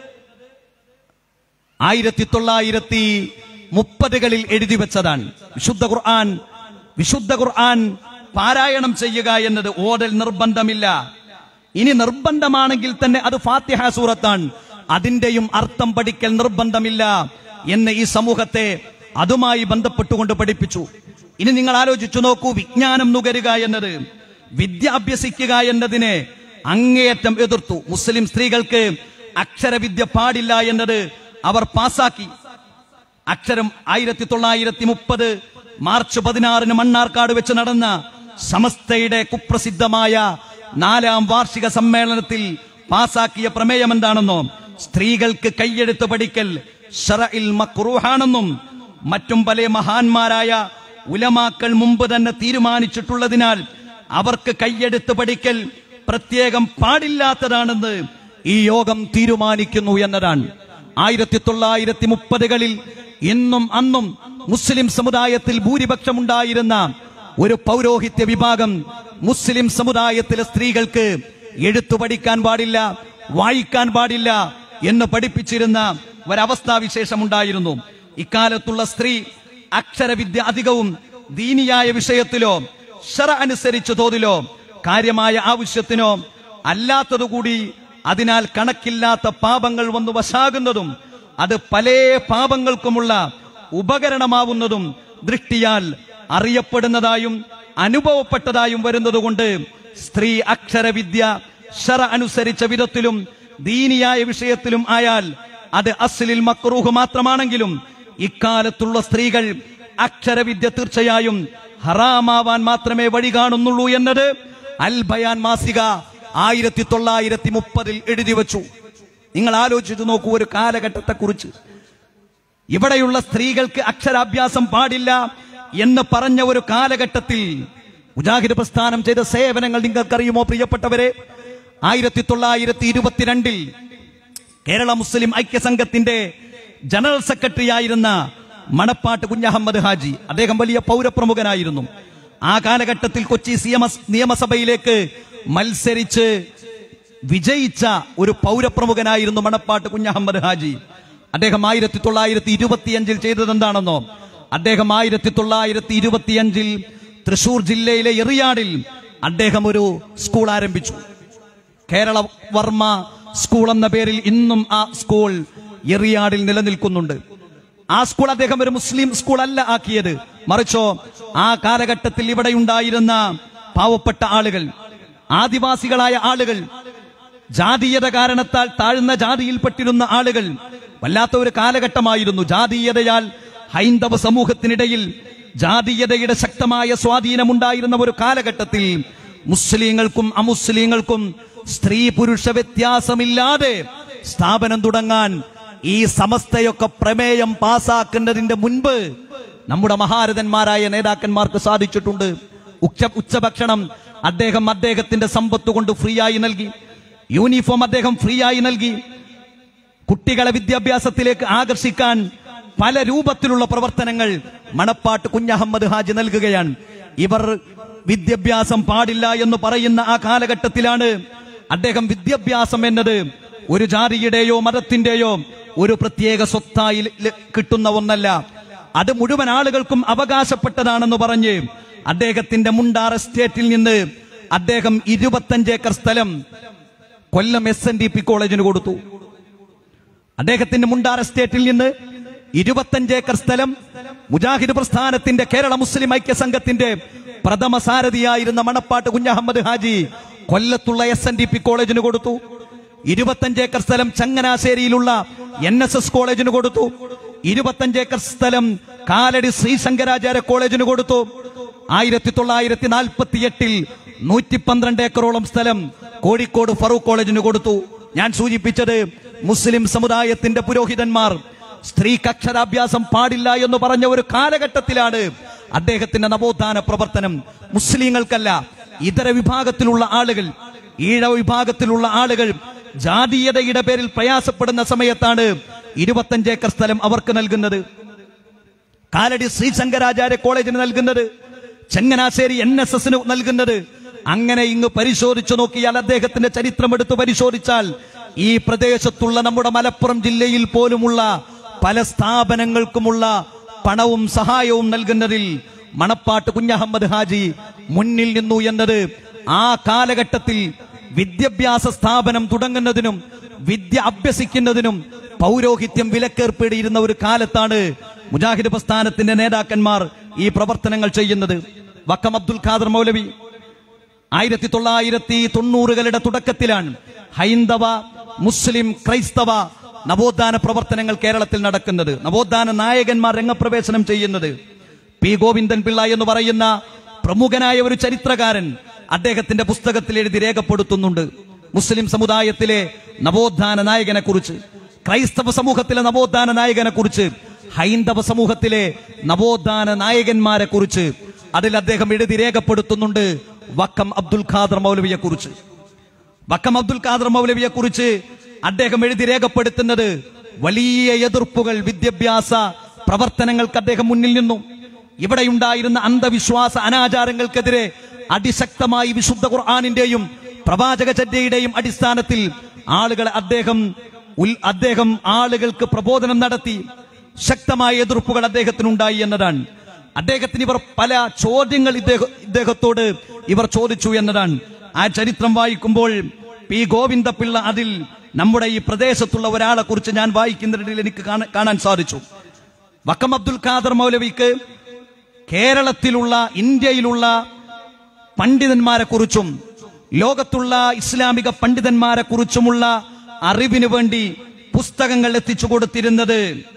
ആയിരത്തി തൊള്ളായിരത്തി മുപ്പതുകളിൽ എഴുതി വെച്ചതാണ് വിശുദ്ധ ഖുർആൻ വിശുദ്ധ ഖുർആൻ പാരായണം ചെയ്യുക എന്നത് ഓതൽ നിർബന്ധമില്ല ഇനി നിർബന്ധമാണെങ്കിൽ തന്നെ അത് ഫാത്തിഹ സൂറത്താണ് അതിന്റെയും അർത്ഥം പഠിക്കൽ നിർബന്ധമില്ല എന്ന് ഈ സമൂഹത്തെ അതുമായി ബന്ധപ്പെട്ടുകൊണ്ട് പഠിപ്പിച്ചു ഇനി നിങ്ങൾ ആലോചിച്ചു നോക്കൂ വിജ്ഞാനം നുകരുക എന്നത് വിദ്യ അഭ്യസിക്കുക എന്നതിനെ അങ്ങേയറ്റം എതിർത്തു മുസ്ലിം സ്ത്രീകൾക്ക് അക്ഷരവിദ്യ പാടില്ല എന്നത് അവർ പാസാക്കി അക്ഷരം ആയിരത്തി തൊള്ളായിരത്തി മുപ്പത് മാർച്ച് പതിനാറിന് മണ്ണാർക്കാട് വെച്ച് നടന്ന സമസ്തയുടെ കുപ്രസിദ്ധമായ നാലാം വാർഷിക സമ്മേളനത്തിൽ പാസാക്കിയ പ്രമേയം എന്താണെന്നോ സ്ത്രീകൾക്ക് കൈയെഴുത്ത് പഠിക്കൽ ഷറഇൽ മക്രൂഹാണെന്നും മറ്റും പല മഹാന്മാരായ ഉലമാക്കൾ മുമ്പ് തന്നെ തീരുമാനിച്ചിട്ടുള്ളതിനാൽ അവർക്ക് കൈയെടുത്ത് പഠിക്കൽ പ്രത്യേകം പാടില്ലാത്തതാണെന്ന് ഈ യോഗം തീരുമാനിക്കുന്നു എന്നതാണ് ആയിരത്തി തൊള്ളായിരത്തി മുപ്പതുകളിൽ ഇന്നും അന്നും മുസ്ലിം സമുദായത്തിൽ ഭൂരിപക്ഷമുണ്ടായിരുന്ന ഒരു പൗരോഹിത്യ വിഭാഗം മുസ്ലിം സമുദായത്തിലെ സ്ത്രീകൾക്ക് എഴുത്തു പഠിക്കാൻ പാടില്ല വായിക്കാൻ പാടില്ല എന്ന് പഠിപ്പിച്ചിരുന്ന ഒരവസ്ഥാവിശേഷമുണ്ടായിരുന്നു ഇക്കാലത്തുള്ള സ്ത്രീ അക്ഷരവിദ്യ അധികവും ദീനിയായ വിഷയത്തിലോ ഷറ അനുസരിച്ച് തോതിലോ കാര്യമായ ആവശ്യത്തിനോ അല്ലാത്തതുകൂടി അതിനാൽ കണക്കില്ലാത്ത പാപങ്ങൾ വന്നു വശാകുന്നതും അത് പല പാപങ്ങൾക്കുമുള്ള ഉപകരണമാവുന്നതും ദൃഷ്ടിയാൽ അറിയപ്പെടുന്നതായും അനുഭവപ്പെട്ടതായും വരുന്നതുകൊണ്ട് സ്ത്രീ അക്ഷരവിദ്യ ഷറ അനുസരിച്ച വിധത്തിലും ദീനിയായ വിഷയത്തിലും ആയാൽ അത് അസ്ലിൽ മക്രൂഹ് മാത്രമാണെങ്കിലും ഇക്കാലത്തുള്ള സ്ത്രീകൾ അക്ഷരവിദ്യ തീർച്ചയായും ഹറാമാവാൻ മാത്രമേ വഴി കാണുന്നുള്ളൂ എന്നത് അൽ ബയാൻ മാസിക ആയിരത്തി തൊള്ളായിരത്തി മുപ്പതിൽ എഴുതി വച്ചു നിങ്ങൾ ആലോചിച്ചു നോക്കൂ ഒരു കാലഘട്ടത്തെ കുറിച്ച് ഇവിടെയുള്ള സ്ത്രീകൾക്ക് അക്ഷരാഭ്യാസം പാടില്ല എന്ന് പറഞ്ഞ ഒരു കാലഘട്ടത്തിൽ മുജാഹിദ് പ്രസ്ഥാനം ചെയ്ത സേവനങ്ങൾ നിങ്ങൾക്കറിയുമോ പ്രിയപ്പെട്ടവരെ ആയിരത്തി തൊള്ളായിരത്തി ഇരുപത്തിരണ്ടിൽ കേരള മുസ്ലിം ഐക്യസംഘത്തിന്റെ ജനറൽ സെക്രട്ടറി ആയിരുന്ന മണപ്പാട്ട് കുഞ്ഞഹമ്മദ് ഹാജി അദ്ദേഹം വലിയ പൗരപ്രമുഖനായിരുന്നു ആ കാലഘട്ടത്തിൽ കൊച്ചി സി എം എസ് നിയമസഭയിലേക്ക് മത്സരിച്ച് വിജയിച്ച ഒരു പൗരപ്രമുഖനായിരുന്നു മണപ്പാട്ട് കുഞ്ഞഹമ്മദ് ഹാജി അദ്ദേഹം ആയിരത്തി തൊള്ളായിരത്തി ഇരുപത്തിയഞ്ചിൽ ചെയ്തത് എന്താണെന്നോ അദ്ദേഹം ആയിരത്തി തൊള്ളായിരത്തി ഇരുപത്തിയഞ്ചിൽ തൃശൂർ ജില്ലയിലെ എറിയാടിൽ അദ്ദേഹം ഒരു സ്കൂൾ ആരംഭിച്ചു കേരള വർമ്മ സ്കൂൾ എന്ന പേരിൽ ഇന്നും ആ സ്കൂൾ എറിയാടിൽ നിലനിൽക്കുന്നുണ്ട് ആ സ്കൂൾ അദ്ദേഹം ഒരു മുസ്ലിം സ്കൂൾ അല്ല ആക്കിയത് മറിച്ചോ ആ കാലഘട്ടത്തിൽ ഇവിടെ ഉണ്ടായിരുന്ന പാവപ്പെട്ട ആളുകൾ ആദിവാസികളായ ആളുകൾ ജാതീയത കാരണത്താൽ താഴ്ന്ന ജാതിയിൽപ്പെട്ടിരുന്ന ആളുകൾ വല്ലാത്ത ഒരു കാലഘട്ടമായിരുന്നു ജാതീയതയാൽ ഹൈന്ദവ സമൂഹത്തിനിടയിൽ ജാതീയതയുടെ ശക്തമായ സ്വാധീനമുണ്ടായിരുന്ന ഒരു കാലഘട്ടത്തിൽ മുസ്ലിങ്ങൾക്കും അമുസ്ലിങ്ങൾക്കും സ്ത്രീ പുരുഷ വ്യത്യാസമില്ലാതെ സ്ഥാപനം തുടങ്ങാൻ ഈ സമസ്തയൊക്കെ പ്രമേയം പാസാക്കുന്നതിന്റെ മുൻപ് നമ്മുടെ മഹാരഥന്മാരായ നേതാക്കന്മാർക്ക് സാധിച്ചിട്ടുണ്ട് ഉച്ച ഉച്ചഭക്ഷണം അദ്ദേഹം അദ്ദേഹത്തിന്റെ സമ്പത്ത് കൊണ്ട് ഫ്രീ ആയി നൽകി യൂണിഫോം അദ്ദേഹം ഫ്രീ ആയി നൽകി കുട്ടികളെ വിദ്യാഭ്യാസത്തിലേക്ക് ആകർഷിക്കാൻ പല രൂപത്തിലുള്ള പ്രവർത്തനങ്ങൾ മണപ്പാട്ട് കുഞ്ഞഹമ്മദ് ഹാജി നൽകുകയാണ് ഇവർ വിദ്യാഭ്യാസം പാടില്ല എന്ന് പറയുന്ന ആ കാലഘട്ടത്തിലാണ് അദ്ദേഹം വിദ്യാഭ്യാസം എന്നത് ഒരു ജാതിയുടെയോ മതത്തിന്റെയോ ഒരു പ്രത്യേക സ്വത്തായി ല- കിട്ടുന്ന ഒന്നല്ല അത് മുഴുവൻ ആളുകൾക്കും അവകാശപ്പെട്ടതാണെന്ന് പറഞ്ഞ് അദ്ദേഹത്തിന്റെ മുണ്ടാർ എസ്റ്റേറ്റിൽ നിന്ന് അദ്ദേഹം ഇരുപത്തഞ്ച് ഏക്കർ സ്ഥലം Kollam S N D P കോളേജിന് കൊടുത്തു അദ്ദേഹത്തിന്റെ മുണ്ടാർ എസ്റ്റേറ്റിൽ നിന്ന് ഇരുപത്തഞ്ച് ഏക്കർ സ്ഥലം മുജാഹിദ് പ്രസ്ഥാനത്തിന്റെ കേരള മുസ്ലിം ഐക്യ സംഘത്തിന്റെ പ്രഥമ സാരഥിയായിരുന്ന മണപ്പാട്ട് കുഞ്ഞഹമ്മദ് ഹാജി കൊല്ലത്തുള്ള എസ് എൻ ഡി പി കോളേജിന് കൊടുത്തു ഇരുപത്തഞ്ച് ഏക്കർ സ്ഥലം ചങ്ങനാശ്ശേരിയിലുള്ള എൻ എസ് എസ് കോളേജിന് കൊടുത്തു ഇരുപത്തഞ്ച് ഏക്കർ സ്ഥലം കാലടി ശ്രീ ശങ്കരാചാര്യ കോളേജിന് കൊടുത്തു ആയിരത്തി തൊള്ളായിരത്തി നാൽപ്പത്തി എട്ടിൽ നൂറ്റി പന്ത്രണ്ട് ഏക്കറോളം സ്ഥലം കോഴിക്കോട് ഫറൂഖ് കോളേജിന് കൊടുത്തു ഞാൻ സൂചിപ്പിച്ചത് മുസ്ലിം സമുദായത്തിന്റെ പുരോഹിതന്മാർ സ്ത്രീക്ക് അക്ഷരാഭ്യാസം പാടില്ല എന്ന് പറഞ്ഞ ഒരു കാലഘട്ടത്തിലാണ് അദ്ദേഹത്തിന്റെ നവോത്ഥാന പ്രവർത്തനം മുസ്ലിങ്ങൾക്കല്ല ഇതര വിഭാഗത്തിലുള്ള ആളുകൾ ഈഴ വിഭാഗത്തിലുള്ള ആളുകൾ ജാതീയതയുടെ പേരിൽ പ്രയാസപ്പെടുന്ന സമയത്താണ് ഇരുപത്തഞ്ച് ഏക്കർ സ്ഥലം അവർക്ക് നൽകുന്നത് കാലടി ശ്രീ ശങ്കരാചാര്യ കോളേജിന് നൽകുന്നത് ചങ്ങനാശ്ശേരി എൻ എസ് എസിന് നൽകുന്നത് അങ്ങനെ ഇങ്ങ് പരിശോധിച്ചു നോക്കിയാൽ അദ്ദേഹത്തിന്റെ ചരിത്രം എടുത്ത് പരിശോധിച്ചാൽ ഈ പ്രദേശത്തുള്ള നമ്മുടെ മലപ്പുറം ജില്ലയിൽ പോലുമുള്ള പല സ്ഥാപനങ്ങൾക്കുമുള്ള പണവും സഹായവും നൽകുന്നതിൽ മണപ്പാട്ട് കുഞ്ഞഹമ്മദ് ഹാജി മുന്നിൽ നിന്നു എന്നത് ആ കാലഘട്ടത്തിൽ വിദ്യാഭ്യാസ സ്ഥാപനം തുടങ്ങുന്നതിനും വിദ്യ അഭ്യസിക്കുന്നതിനും പൗരോഹിത്യം വിലക്കേർപ്പെടുന്ന ഒരു കാലത്താണ് മുജാഹിദ് പ്രസ്ഥാനത്തിന്റെ നേതാക്കന്മാർ ഈ പ്രവർത്തനങ്ങൾ ചെയ്യുന്നത് വക്കം അബ്ദുൽ ഖാദർ മൗലവി ആയിരത്തി തൊള്ളായിരത്തി തൊണ്ണൂറുകളുടെ തുടക്കത്തിലാണ് ഹൈന്ദവ മുസ്ലിം ക്രൈസ്തവ നവോത്ഥാന പ്രവർത്തനങ്ങൾ കേരളത്തിൽ നടക്കുന്നത് നവോത്ഥാന നായകന്മാർ രംഗപ്രവേശനം ചെയ്യുന്നത് പി ഗോവിന്ദൻ പിള്ള എന്ന് പറയുന്ന പ്രമുഖനായ ഒരു ചരിത്രകാരൻ അദ്ദേഹത്തിന്റെ പുസ്തകത്തിൽ എഴുതി രേഖപ്പെടുത്തുന്നുണ്ട് മുസ്ലിം സമുദായത്തിലെ നവോത്ഥാന നായകനെ കുറിച്ച് ക്രൈസ്തവ സമൂഹത്തിലെ നവോത്ഥാന നായകനെ കുറിച്ച് ഹൈന്ദവ സമൂഹത്തിലെ നവോത്ഥാന നായകന്മാരെ കുറിച്ച് അതിൽ അദ്ദേഹം എഴുതി രേഖപ്പെടുത്തുന്നുണ്ട് വക്കം അബ്ദുൽ ഖാദർ മൗലവിയെ കുറിച്ച് വക്കം അബ്ദുൽ ഖാദർ മൗലവിയെ കുറിച്ച് അദ്ദേഹം എഴുതി രേഖപ്പെടുത്തുന്നത് വലിയ എതിർപ്പുകൾ വിദ്യാഭ്യാസ പ്രവർത്തനങ്ങൾക്ക് അദ്ദേഹം മുന്നിൽ നിന്നു ഇവിടെയുണ്ടായിരുന്ന അന്ധവിശ്വാസ അനാചാരങ്ങൾക്കെതിരെ അതിശക്തമായി വിശുദ്ധ ഖുർആാനിന്റെയും പ്രവാചക ചര്യയുടെയും അടിസ്ഥാനത്തിൽ ആളുകളെ അദ്ദേഹം ഉൽ- അദ്ദേഹം ആളുകൾക്ക് പ്രബോധനം നടത്തി ശക്തമായ എതിർപ്പുകൾ അദ്ദേഹത്തിനുണ്ടായി എന്നതാണ് അദ്ദേഹത്തിന് ഇവർ പല ചോദ്യങ്ങൾ ഇദ്ദേഹ ഇദ്ദേഹത്തോട് ഇവർ ചോദിച്ചു എന്നതാണ് ആ ചരിത്രം വായിക്കുമ്പോൾ പി ഗോവിന്ദപിള്ള അതിൽ നമ്മുടെ ഈ പ്രദേശത്തുള്ള ഒരാളെ കുറിച്ച് ഞാൻ വായിക്കുന്നതിൽ എനിക്ക് കാണ- കാണാൻ സാധിച്ചു വക്കം അബ്ദുൽ ഖാദർ മൗലവിക്ക് കേരളത്തിലുള്ള ഇന്ത്യയിലുള്ള പണ്ഡിതന്മാരെ കുറിച്ചും ലോകത്തുള്ള ഇസ്ലാമിക പണ്ഡിതന്മാരെ കുറിച്ചുമുള്ള അറിവിനു വേണ്ടി പുസ്തകങ്ങൾ എത്തിച്ചു കൊടുത്തിരുന്നത്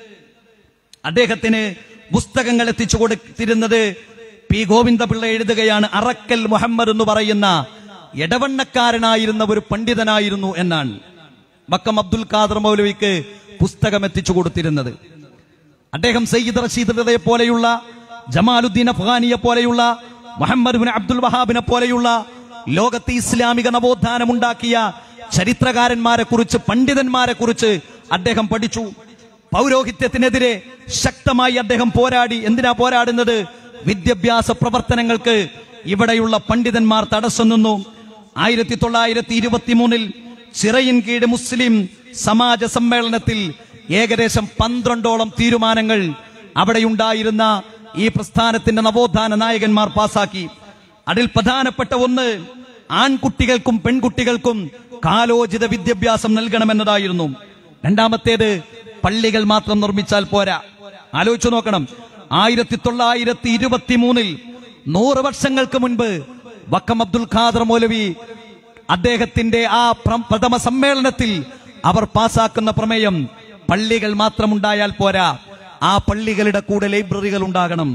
അദ്ദേഹത്തിന് പുസ്തകങ്ങൾ എത്തിച്ചു കൊടുത്തിരുന്നത് പി ഗോവിന്ദപിള്ള എഴുതുകയാണ് അറക്കൽ മുഹമ്മദ് എന്ന് പറയുന്ന ഇടവണ്ണക്കാരനായിരുന്ന ഒരു പണ്ഡിതനായിരുന്നു എന്നാണ് വക്കം അബ്ദുൽ ഖാദർ മൗലവിക്ക് പുസ്തകം എത്തിച്ചു കൊടുത്തിരുന്നത് അദ്ദേഹം സയ്യിദ് റഷീദ് റിദയെ പോലെയുള്ള ജമാലുദ്ദീൻ അഫ്ഗാനിയെ പോലെയുള്ള മുഹമ്മദ് ബിൻ അബ്ദുൽ വഹാബിനെ പോലെയുള്ള ലോകത്തെ ഇസ്ലാമിക നവോത്ഥാനം ഉണ്ടാക്കിയ ചരിത്രകാരന്മാരെ കുറിച്ച് പണ്ഡിതന്മാരെ കുറിച്ച് അദ്ദേഹം പഠിച്ചു പൗരോഹിത്യത്തിനെതിരെ ശക്തമായി അദ്ദേഹം പോരാടി എന്തിനാ പോരാടുന്നത് വിദ്യാഭ്യാസ പ്രവർത്തനങ്ങൾക്ക് ഇവിടെയുള്ള പണ്ഡിതന്മാർ തടസ്സം നിന്നു ആയിരത്തി തൊള്ളായിരത്തി ഇരുപത്തി മൂന്നിൽ ചിറയിൻ കീഴ് മുസ്ലിം സമാജ സമ്മേളനത്തിൽ ഏകദേശം പന്ത്രണ്ടോളം തീരുമാനങ്ങൾ അവിടെയുണ്ടായിരുന്ന ഈ പ്രസ്ഥാനത്തിന്റെ നവോത്ഥാന നായകന്മാർ പാസാക്കി അതിൽ പ്രധാനപ്പെട്ട ഒന്ന് ആൺകുട്ടികൾക്കും പെൺകുട്ടികൾക്കും കാലോചിത വിദ്യാഭ്യാസം നൽകണമെന്നതായിരുന്നു രണ്ടാമത്തേത് പള്ളികൾ മാത്രം നിർമ്മിച്ചാൽ പോരാ ആലോചിച്ചു നോക്കണം ആയിരത്തി തൊള്ളായിരത്തി ഇരുപത്തി മൂന്നിൽ നൂറ് വർഷങ്ങൾക്ക് മുൻപ് വക്കം അബ്ദുൽ ഖാദർ മൗലവി അദ്ദേഹത്തിന്റെ ആ പ്ര- പ്രഥമ സമ്മേളനത്തിൽ അവർ പാസാക്കുന്ന പ്രമേയം പള്ളികൾ മാത്രം ഉണ്ടായാൽ പോരാ ആ പള്ളികളുടെ കൂടെ ലൈബ്രറികൾ ഉണ്ടാകണം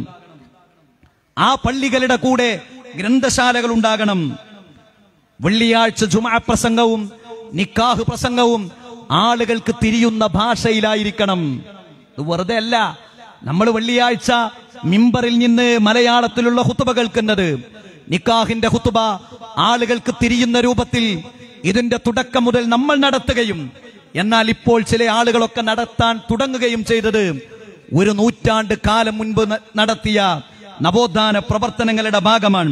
ആ പള്ളികളുടെ കൂടെ ഗ്രന്ഥശാലകൾ ഉണ്ടാകണം വെള്ളിയാഴ്ച ജുമാ പ്രസംഗവും നിക്കാഹ് പ്രസംഗവും ആളുകൾക്ക് തിരിയുന്ന ഭാഷയിലായിരിക്കണം ഇത് വെറുതെ അല്ല നമ്മൾ വെള്ളിയാഴ്ച മിമ്പറിൽ നിന്ന് മലയാളത്തിലുള്ള ഹുത്തുബ കേൾക്കുന്നത് നിക്കാഹിന്റെ ഹുത്തുബ ആളുകൾക്ക് തിരിയുന്ന രൂപത്തിൽ ഇതിന്റെ തുടക്കം മുതൽ നമ്മൾ നടത്തുകയും എന്നാൽ ഇപ്പോൾ ചില ആളുകളൊക്കെ നടത്താൻ തുടങ്ങുകയും ചെയ്തത് ഒരു നൂറ്റാണ്ട് കാലം മുൻപ് ന- നടത്തിയ നവോത്ഥാന പ്രവർത്തനങ്ങളുടെ ഭാഗമാണ്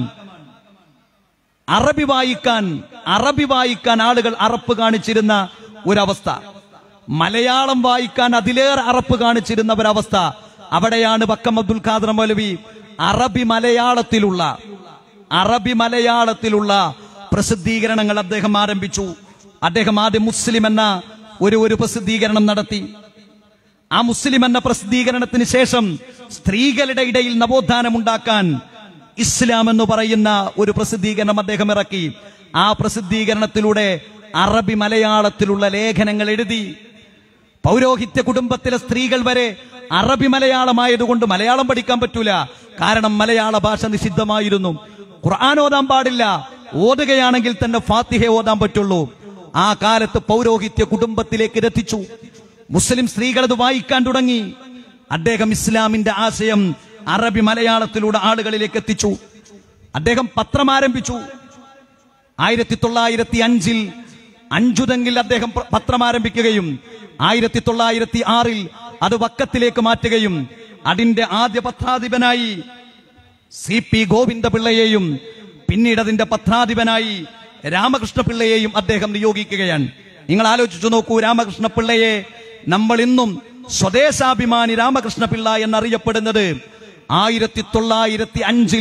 അറബി വായിക്കാൻ അറബി വായിക്കാൻ ആളുകൾ അറപ്പ് കാണിച്ചിരുന്ന ഒരവസ്ഥ മലയാളം വായിക്കാൻ അതിലേറെ അറപ്പ് കാണിച്ചിരുന്ന ഒരവസ്ഥ അവിടെയാണ് വക്കം അബ്ദുൽ ഖാദർ മൗലവി അറബി മലയാളത്തിലുള്ള അറബി മലയാളത്തിലുള്ള പ്രസിദ്ധീകരണങ്ങൾ അദ്ദേഹം ആരംഭിച്ചു അദ്ദേഹം ആദ്യം മുസ്ലിം എന്ന ഒരു ഒരു പ്രസിദ്ധീകരണം നടത്തി ആ മുസ്ലിം എന്ന പ്രസിദ്ധീകരണത്തിന് ശേഷം സ്ത്രീകളുടെ ഇടയിൽ നവോത്ഥാനം ഉണ്ടാക്കാൻ ഇസ്ലാം എന്ന് പറയുന്ന ഒരു പ്രസിദ്ധീകരണം അദ്ദേഹം ഇറക്കി ആ പ്രസിദ്ധീകരണത്തിലൂടെ അറബി മലയാളത്തിലുള്ള ലേഖനങ്ങൾ എഴുതി പൗരോഹിത്യ കുടുംബത്തിലെ സ്ത്രീകൾ വരെ അറബി മലയാളമായതുകൊണ്ട് മലയാളം പഠിക്കാൻ പറ്റൂല കാരണം മലയാള ഭാഷ നിഷിദ്ധമായിരുന്നു ഖുർആൻ ഓതാൻ പാടില്ല ഓതുകയാണെങ്കിൽ തന്നെ ഫാത്തിഹ ഓതാൻ പറ്റുള്ളൂ ആ കാലത്ത് പൗരോഹിത്യ കുടുംബത്തിലേക്ക് രത്തിച്ചു മുസ്ലിം സ്ത്രീകൾ അത് വായിക്കാൻ തുടങ്ങി അദ്ദേഹം ഇസ്ലാമിന്റെ ആശയം അറബി മലയാളത്തിലൂടെ ആളുകളിലേക്ക് എത്തിച്ചു അദ്ദേഹം പത്രം ആരംഭിച്ചു ആയിരത്തി തൊള്ളായിരത്തി അഞ്ചിൽ അഞ്ചുതെങ്കിൽ അദ്ദേഹം പ്ര- പത്രം ആരംഭിക്കുകയും ആയിരത്തി തൊള്ളായിരത്തി ആറിൽ അത് വക്കത്തിലേക്ക് മാറ്റുകയും അതിന്റെ ആദ്യ പത്രാധിപനായി സി പി ഗോവിന്ദപിള്ളയെയും പിന്നീട് അതിന്റെ പത്രാധിപനായി രാമകൃഷ്ണപിള്ളയെയും അദ്ദേഹം നിയോഗിക്കുകയാണ് നിങ്ങൾ ആലോചിച്ചു നോക്കൂ രാമകൃഷ്ണപിള്ളയെ നമ്മൾ ഇന്നും സ്വദേശാഭിമാനി രാമകൃഷ്ണപിള്ള എന്നറിയപ്പെടുന്നത് ആയിരത്തി തൊള്ളായിരത്തി അഞ്ചിൽ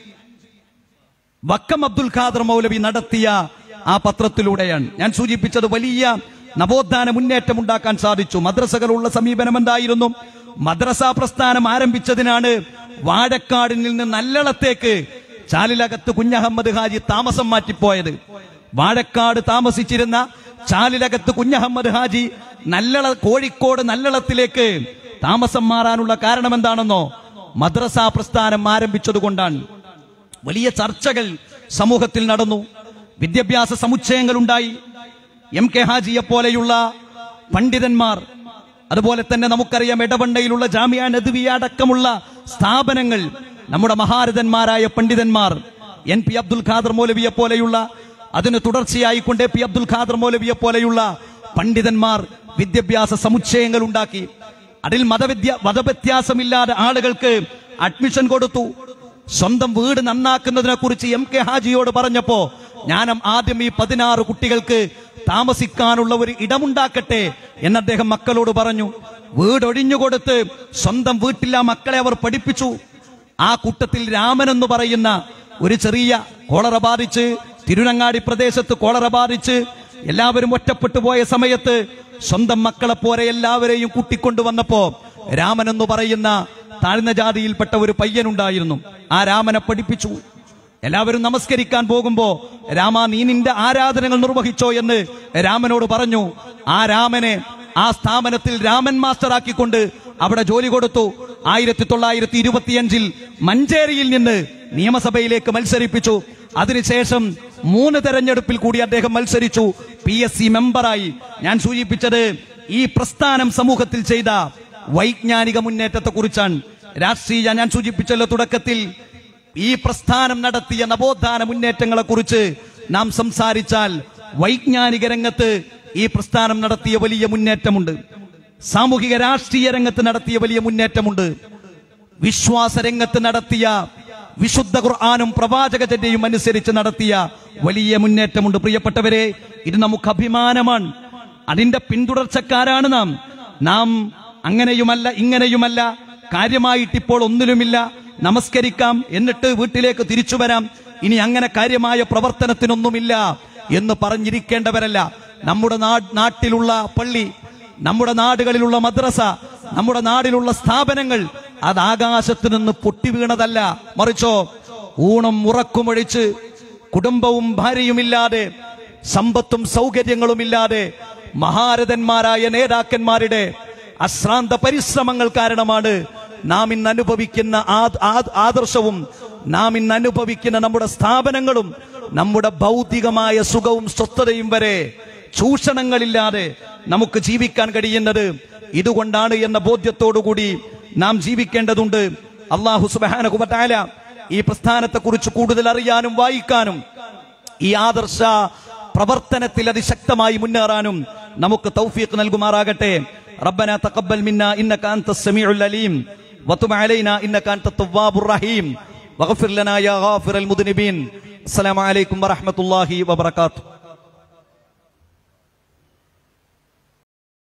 വക്കം അബ്ദുൽ ഖാദർ മൗലവി നടത്തിയ ആ പത്രത്തിലൂടെയാണ് ഞാൻ സൂചിപ്പിച്ചത് വലിയ നവോത്ഥാന മുന്നേറ്റം ഉണ്ടാക്കാൻ സാധിച്ചു മദ്രസകളുള്ള സമീപനം എന്തായിരുന്നു മദ്രസ പ്രസ്ഥാനം ആരംഭിച്ചതിനാണ് വാഴക്കാടിൽ നിന്ന് നല്ലളത്തേക്ക് ചാലിലകത്ത് കുഞ്ഞഹമ്മദ് ഹാജി താമസം മാറ്റിപ്പോയത് വാഴക്കാട് താമസിച്ചിരുന്ന ചാലിലകത്ത് കുഞ്ഞഹമ്മദ് ഹാജി നല്ലള കോഴിക്കോട് നല്ലളത്തിലേക്ക് താമസം മാറാനുള്ള കാരണം എന്താണെന്നോ മദ്രസ പ്രസ്ഥാനം ആരംഭിച്ചതുകൊണ്ടാണ് വലിയ ചർച്ചകൾ സമൂഹത്തിൽ നടന്നു വിദ്യാഭ്യാസ സമുച്ചയങ്ങൾ ഉണ്ടായി എം കെ ഹാജിയെ പോലെയുള്ള പണ്ഡിതന്മാർ അതുപോലെ തന്നെ നമുക്കറിയാം ഇടവണ്ണയിലുള്ള ജാമ്യ നദ്വിയ അടക്കമുള്ള സ്ഥാപനങ്ങൾ നമ്മുടെ മഹാരഥന്മാരായ പണ്ഡിതന്മാർ എൻ പി അബ്ദുൽ ഖാദർ മൗലവിയെ പോലെയുള്ള അതിന് തുടർച്ചയായിക്കൊണ്ട് എ പി അബ്ദുൽ ഖാദർ മൗലവിയെ പോലെയുള്ള പണ്ഡിതന്മാർ വിദ്യാഭ്യാസ സമുച്ചയങ്ങൾ ഉണ്ടാക്കി അതിൽ മതവിദ്യ മതവ്യത്യാസമില്ലാതെ ആളുകൾക്ക് അഡ്മിഷൻ കൊടുത്തു സ്വന്തം വീട് നന്നാക്കുന്നതിനെ കുറിച്ച് എം കെ ഹാജിയോട് പറഞ്ഞപ്പോ ഞാൻ ആദ്യം ഈ പതിനാറ് കുട്ടികൾക്ക് താമസിക്കാനുള്ള ഒരു ഇടമുണ്ടാക്കട്ടെ എന്ന് അദ്ദേഹം മക്കളോട് പറഞ്ഞു വീട് ഒഴിഞ്ഞുകൊടുത്ത് സ്വന്തം വീട്ടിൽ ആ മക്കളെ അവർ പഠിപ്പിച്ചു ആ കൂട്ടത്തിൽ രാമൻ എന്ന് പറയുന്ന ഒരു ചെറിയ കോളറ ബാധിച്ച് തിരുനങ്ങാടി പ്രദേശത്ത് കോളറ ബാധിച്ച് എല്ലാവരും ഒറ്റപ്പെട്ടു പോയ സമയത്ത് സ്വന്തം മക്കളെ പോലെ എല്ലാവരെയും കൂട്ടിക്കൊണ്ടുവന്നപ്പോ രാമൻ എന്ന് പറയുന്ന താഴ്ന്ന ജാതിയിൽപ്പെട്ട ഒരു പയ്യനുണ്ടായിരുന്നു ആ രാമനെ പഠിപ്പിച്ചു എല്ലാവരും നമസ്കരിക്കാൻ പോകുമ്പോ രാമ നീ നിന്റെ ആരാധനകൾ നിർവഹിച്ചോ എന്ന് രാമനോട് പറഞ്ഞു ആ രാമനെ ആ സ്ഥാപനത്തിൽ രാമൻ മാസ്റ്ററാക്കിക്കൊണ്ട് അവിടെ ജോലി കൊടുത്തു ആയിരത്തി തൊള്ളായിരത്തി ഇരുപത്തിയഞ്ചിൽ മഞ്ചേരിയിൽ നിന്ന് നിയമസഭയിലേക്ക് മത്സരിപ്പിച്ചു അതിനുശേഷം മൂന്ന് തെരഞ്ഞെടുപ്പിൽ കൂടി അദ്ദേഹം മത്സരിച്ചു പി എസ് സി മെമ്പറായി ഞാൻ സൂചിപ്പിച്ചത് ഈ പ്രസ്ഥാനം സമൂഹത്തിൽ ചെയ്ത വൈജ്ഞാനിക മുന്നേറ്റത്തെ കുറിച്ചാണ് രാഷ്ട്രീയ ഞാൻ സൂചിപ്പിച്ചല്ലോ തുടക്കത്തിൽ ഈ പ്രസ്ഥാനം നടത്തിയ നവോത്ഥാന മുന്നേറ്റങ്ങളെ കുറിച്ച് നാം സംസാരിച്ചാൽ വൈജ്ഞാനിക രംഗത്ത് ഈ പ്രസ്ഥാനം നടത്തിയ വലിയ മുന്നേറ്റമുണ്ട് സാമൂഹിക രാഷ്ട്രീയ രംഗത്ത് നടത്തിയ വലിയ മുന്നേറ്റമുണ്ട് വിശ്വാസ രംഗത്ത് നടത്തിയ വിശുദ്ധ ഖുർആാനും പ്രവാചകചര്യയും അനുസരിച്ച് നടത്തിയ വലിയ മുന്നേറ്റമുണ്ട് പ്രിയപ്പെട്ടവരെ ഇത് നമുക്ക് അഭിമാനമാണ് അതിന്റെ പിന്തുടർച്ചക്കാരാണ് നാം നാം അങ്ങനെയുമല്ല ഇങ്ങനെയുമല്ല കാര്യമായിട്ട് ഇപ്പോൾ ഒന്നിലുമില്ല നമസ്കരിക്കാം എന്നിട്ട് വീട്ടിലേക്ക് തിരിച്ചു വരാം ഇനി അങ്ങനെ കാര്യമായ പ്രവർത്തനത്തിനൊന്നുമില്ല എന്ന് പറഞ്ഞിരിക്കേണ്ടവരല്ല നമ്മുടെ നാ- നാട്ടിലുള്ള പള്ളി നമ്മുടെ നാടുകളിലുള്ള മദ്രസ നമ്മുടെ നാടിലുള്ള സ്ഥാപനങ്ങൾ അത് ആകാശത്ത് നിന്ന് പൊട്ടി വീണതല്ല മറിച്ചോ ഊണും ഉറക്കുമൊഴിച്ച് കുടുംബവും ഭാര്യയുമില്ലാതെ സമ്പത്തും സൗകര്യങ്ങളുമില്ലാതെ മഹാരഥന്മാരായ നേതാക്കന്മാരുടെ അശ്രാന്ത പരിശ്രമങ്ങൾ കാരണമാണ് നാം ഇന്ന് അനുഭവിക്കുന്ന ആ- ആ- ആദർശവും നാം ഇന്ന് അനുഭവിക്കുന്ന നമ്മുടെ സ്ഥാപനങ്ങളും നമ്മുടെ ഭൗതികമായ സുഖവും സ്വസ്ഥതയും വരെ ചൂഷണങ്ങളില്ലാതെ നമുക്ക് ജീവിക്കാൻ കഴിയുന്നത് ഇതുകൊണ്ടാണ് എന്ന ബോധ്യത്തോടുകൂടി നാം ജീവിക്കേണ്ടതുണ്ട് അള്ളാഹു സുബാന ഈ പ്രസ്ഥാനത്തെ കുറിച്ച് കൂടുതൽ അറിയാനും വായിക്കാനും ഈ ആദർശ പ്രവർത്തനത്തിൽ അതിശക്തമായി മുന്നേറാനും നമുക്ക് തൗഫീഖ് നൽകുമാറാകട്ടെ ربنا تقبل منا انك انت السميع العليم وتب علينا انك انت التواب الرحيم واغفر لنا يا غافر المذنبين السلام عليكم ورحمه الله وبركاته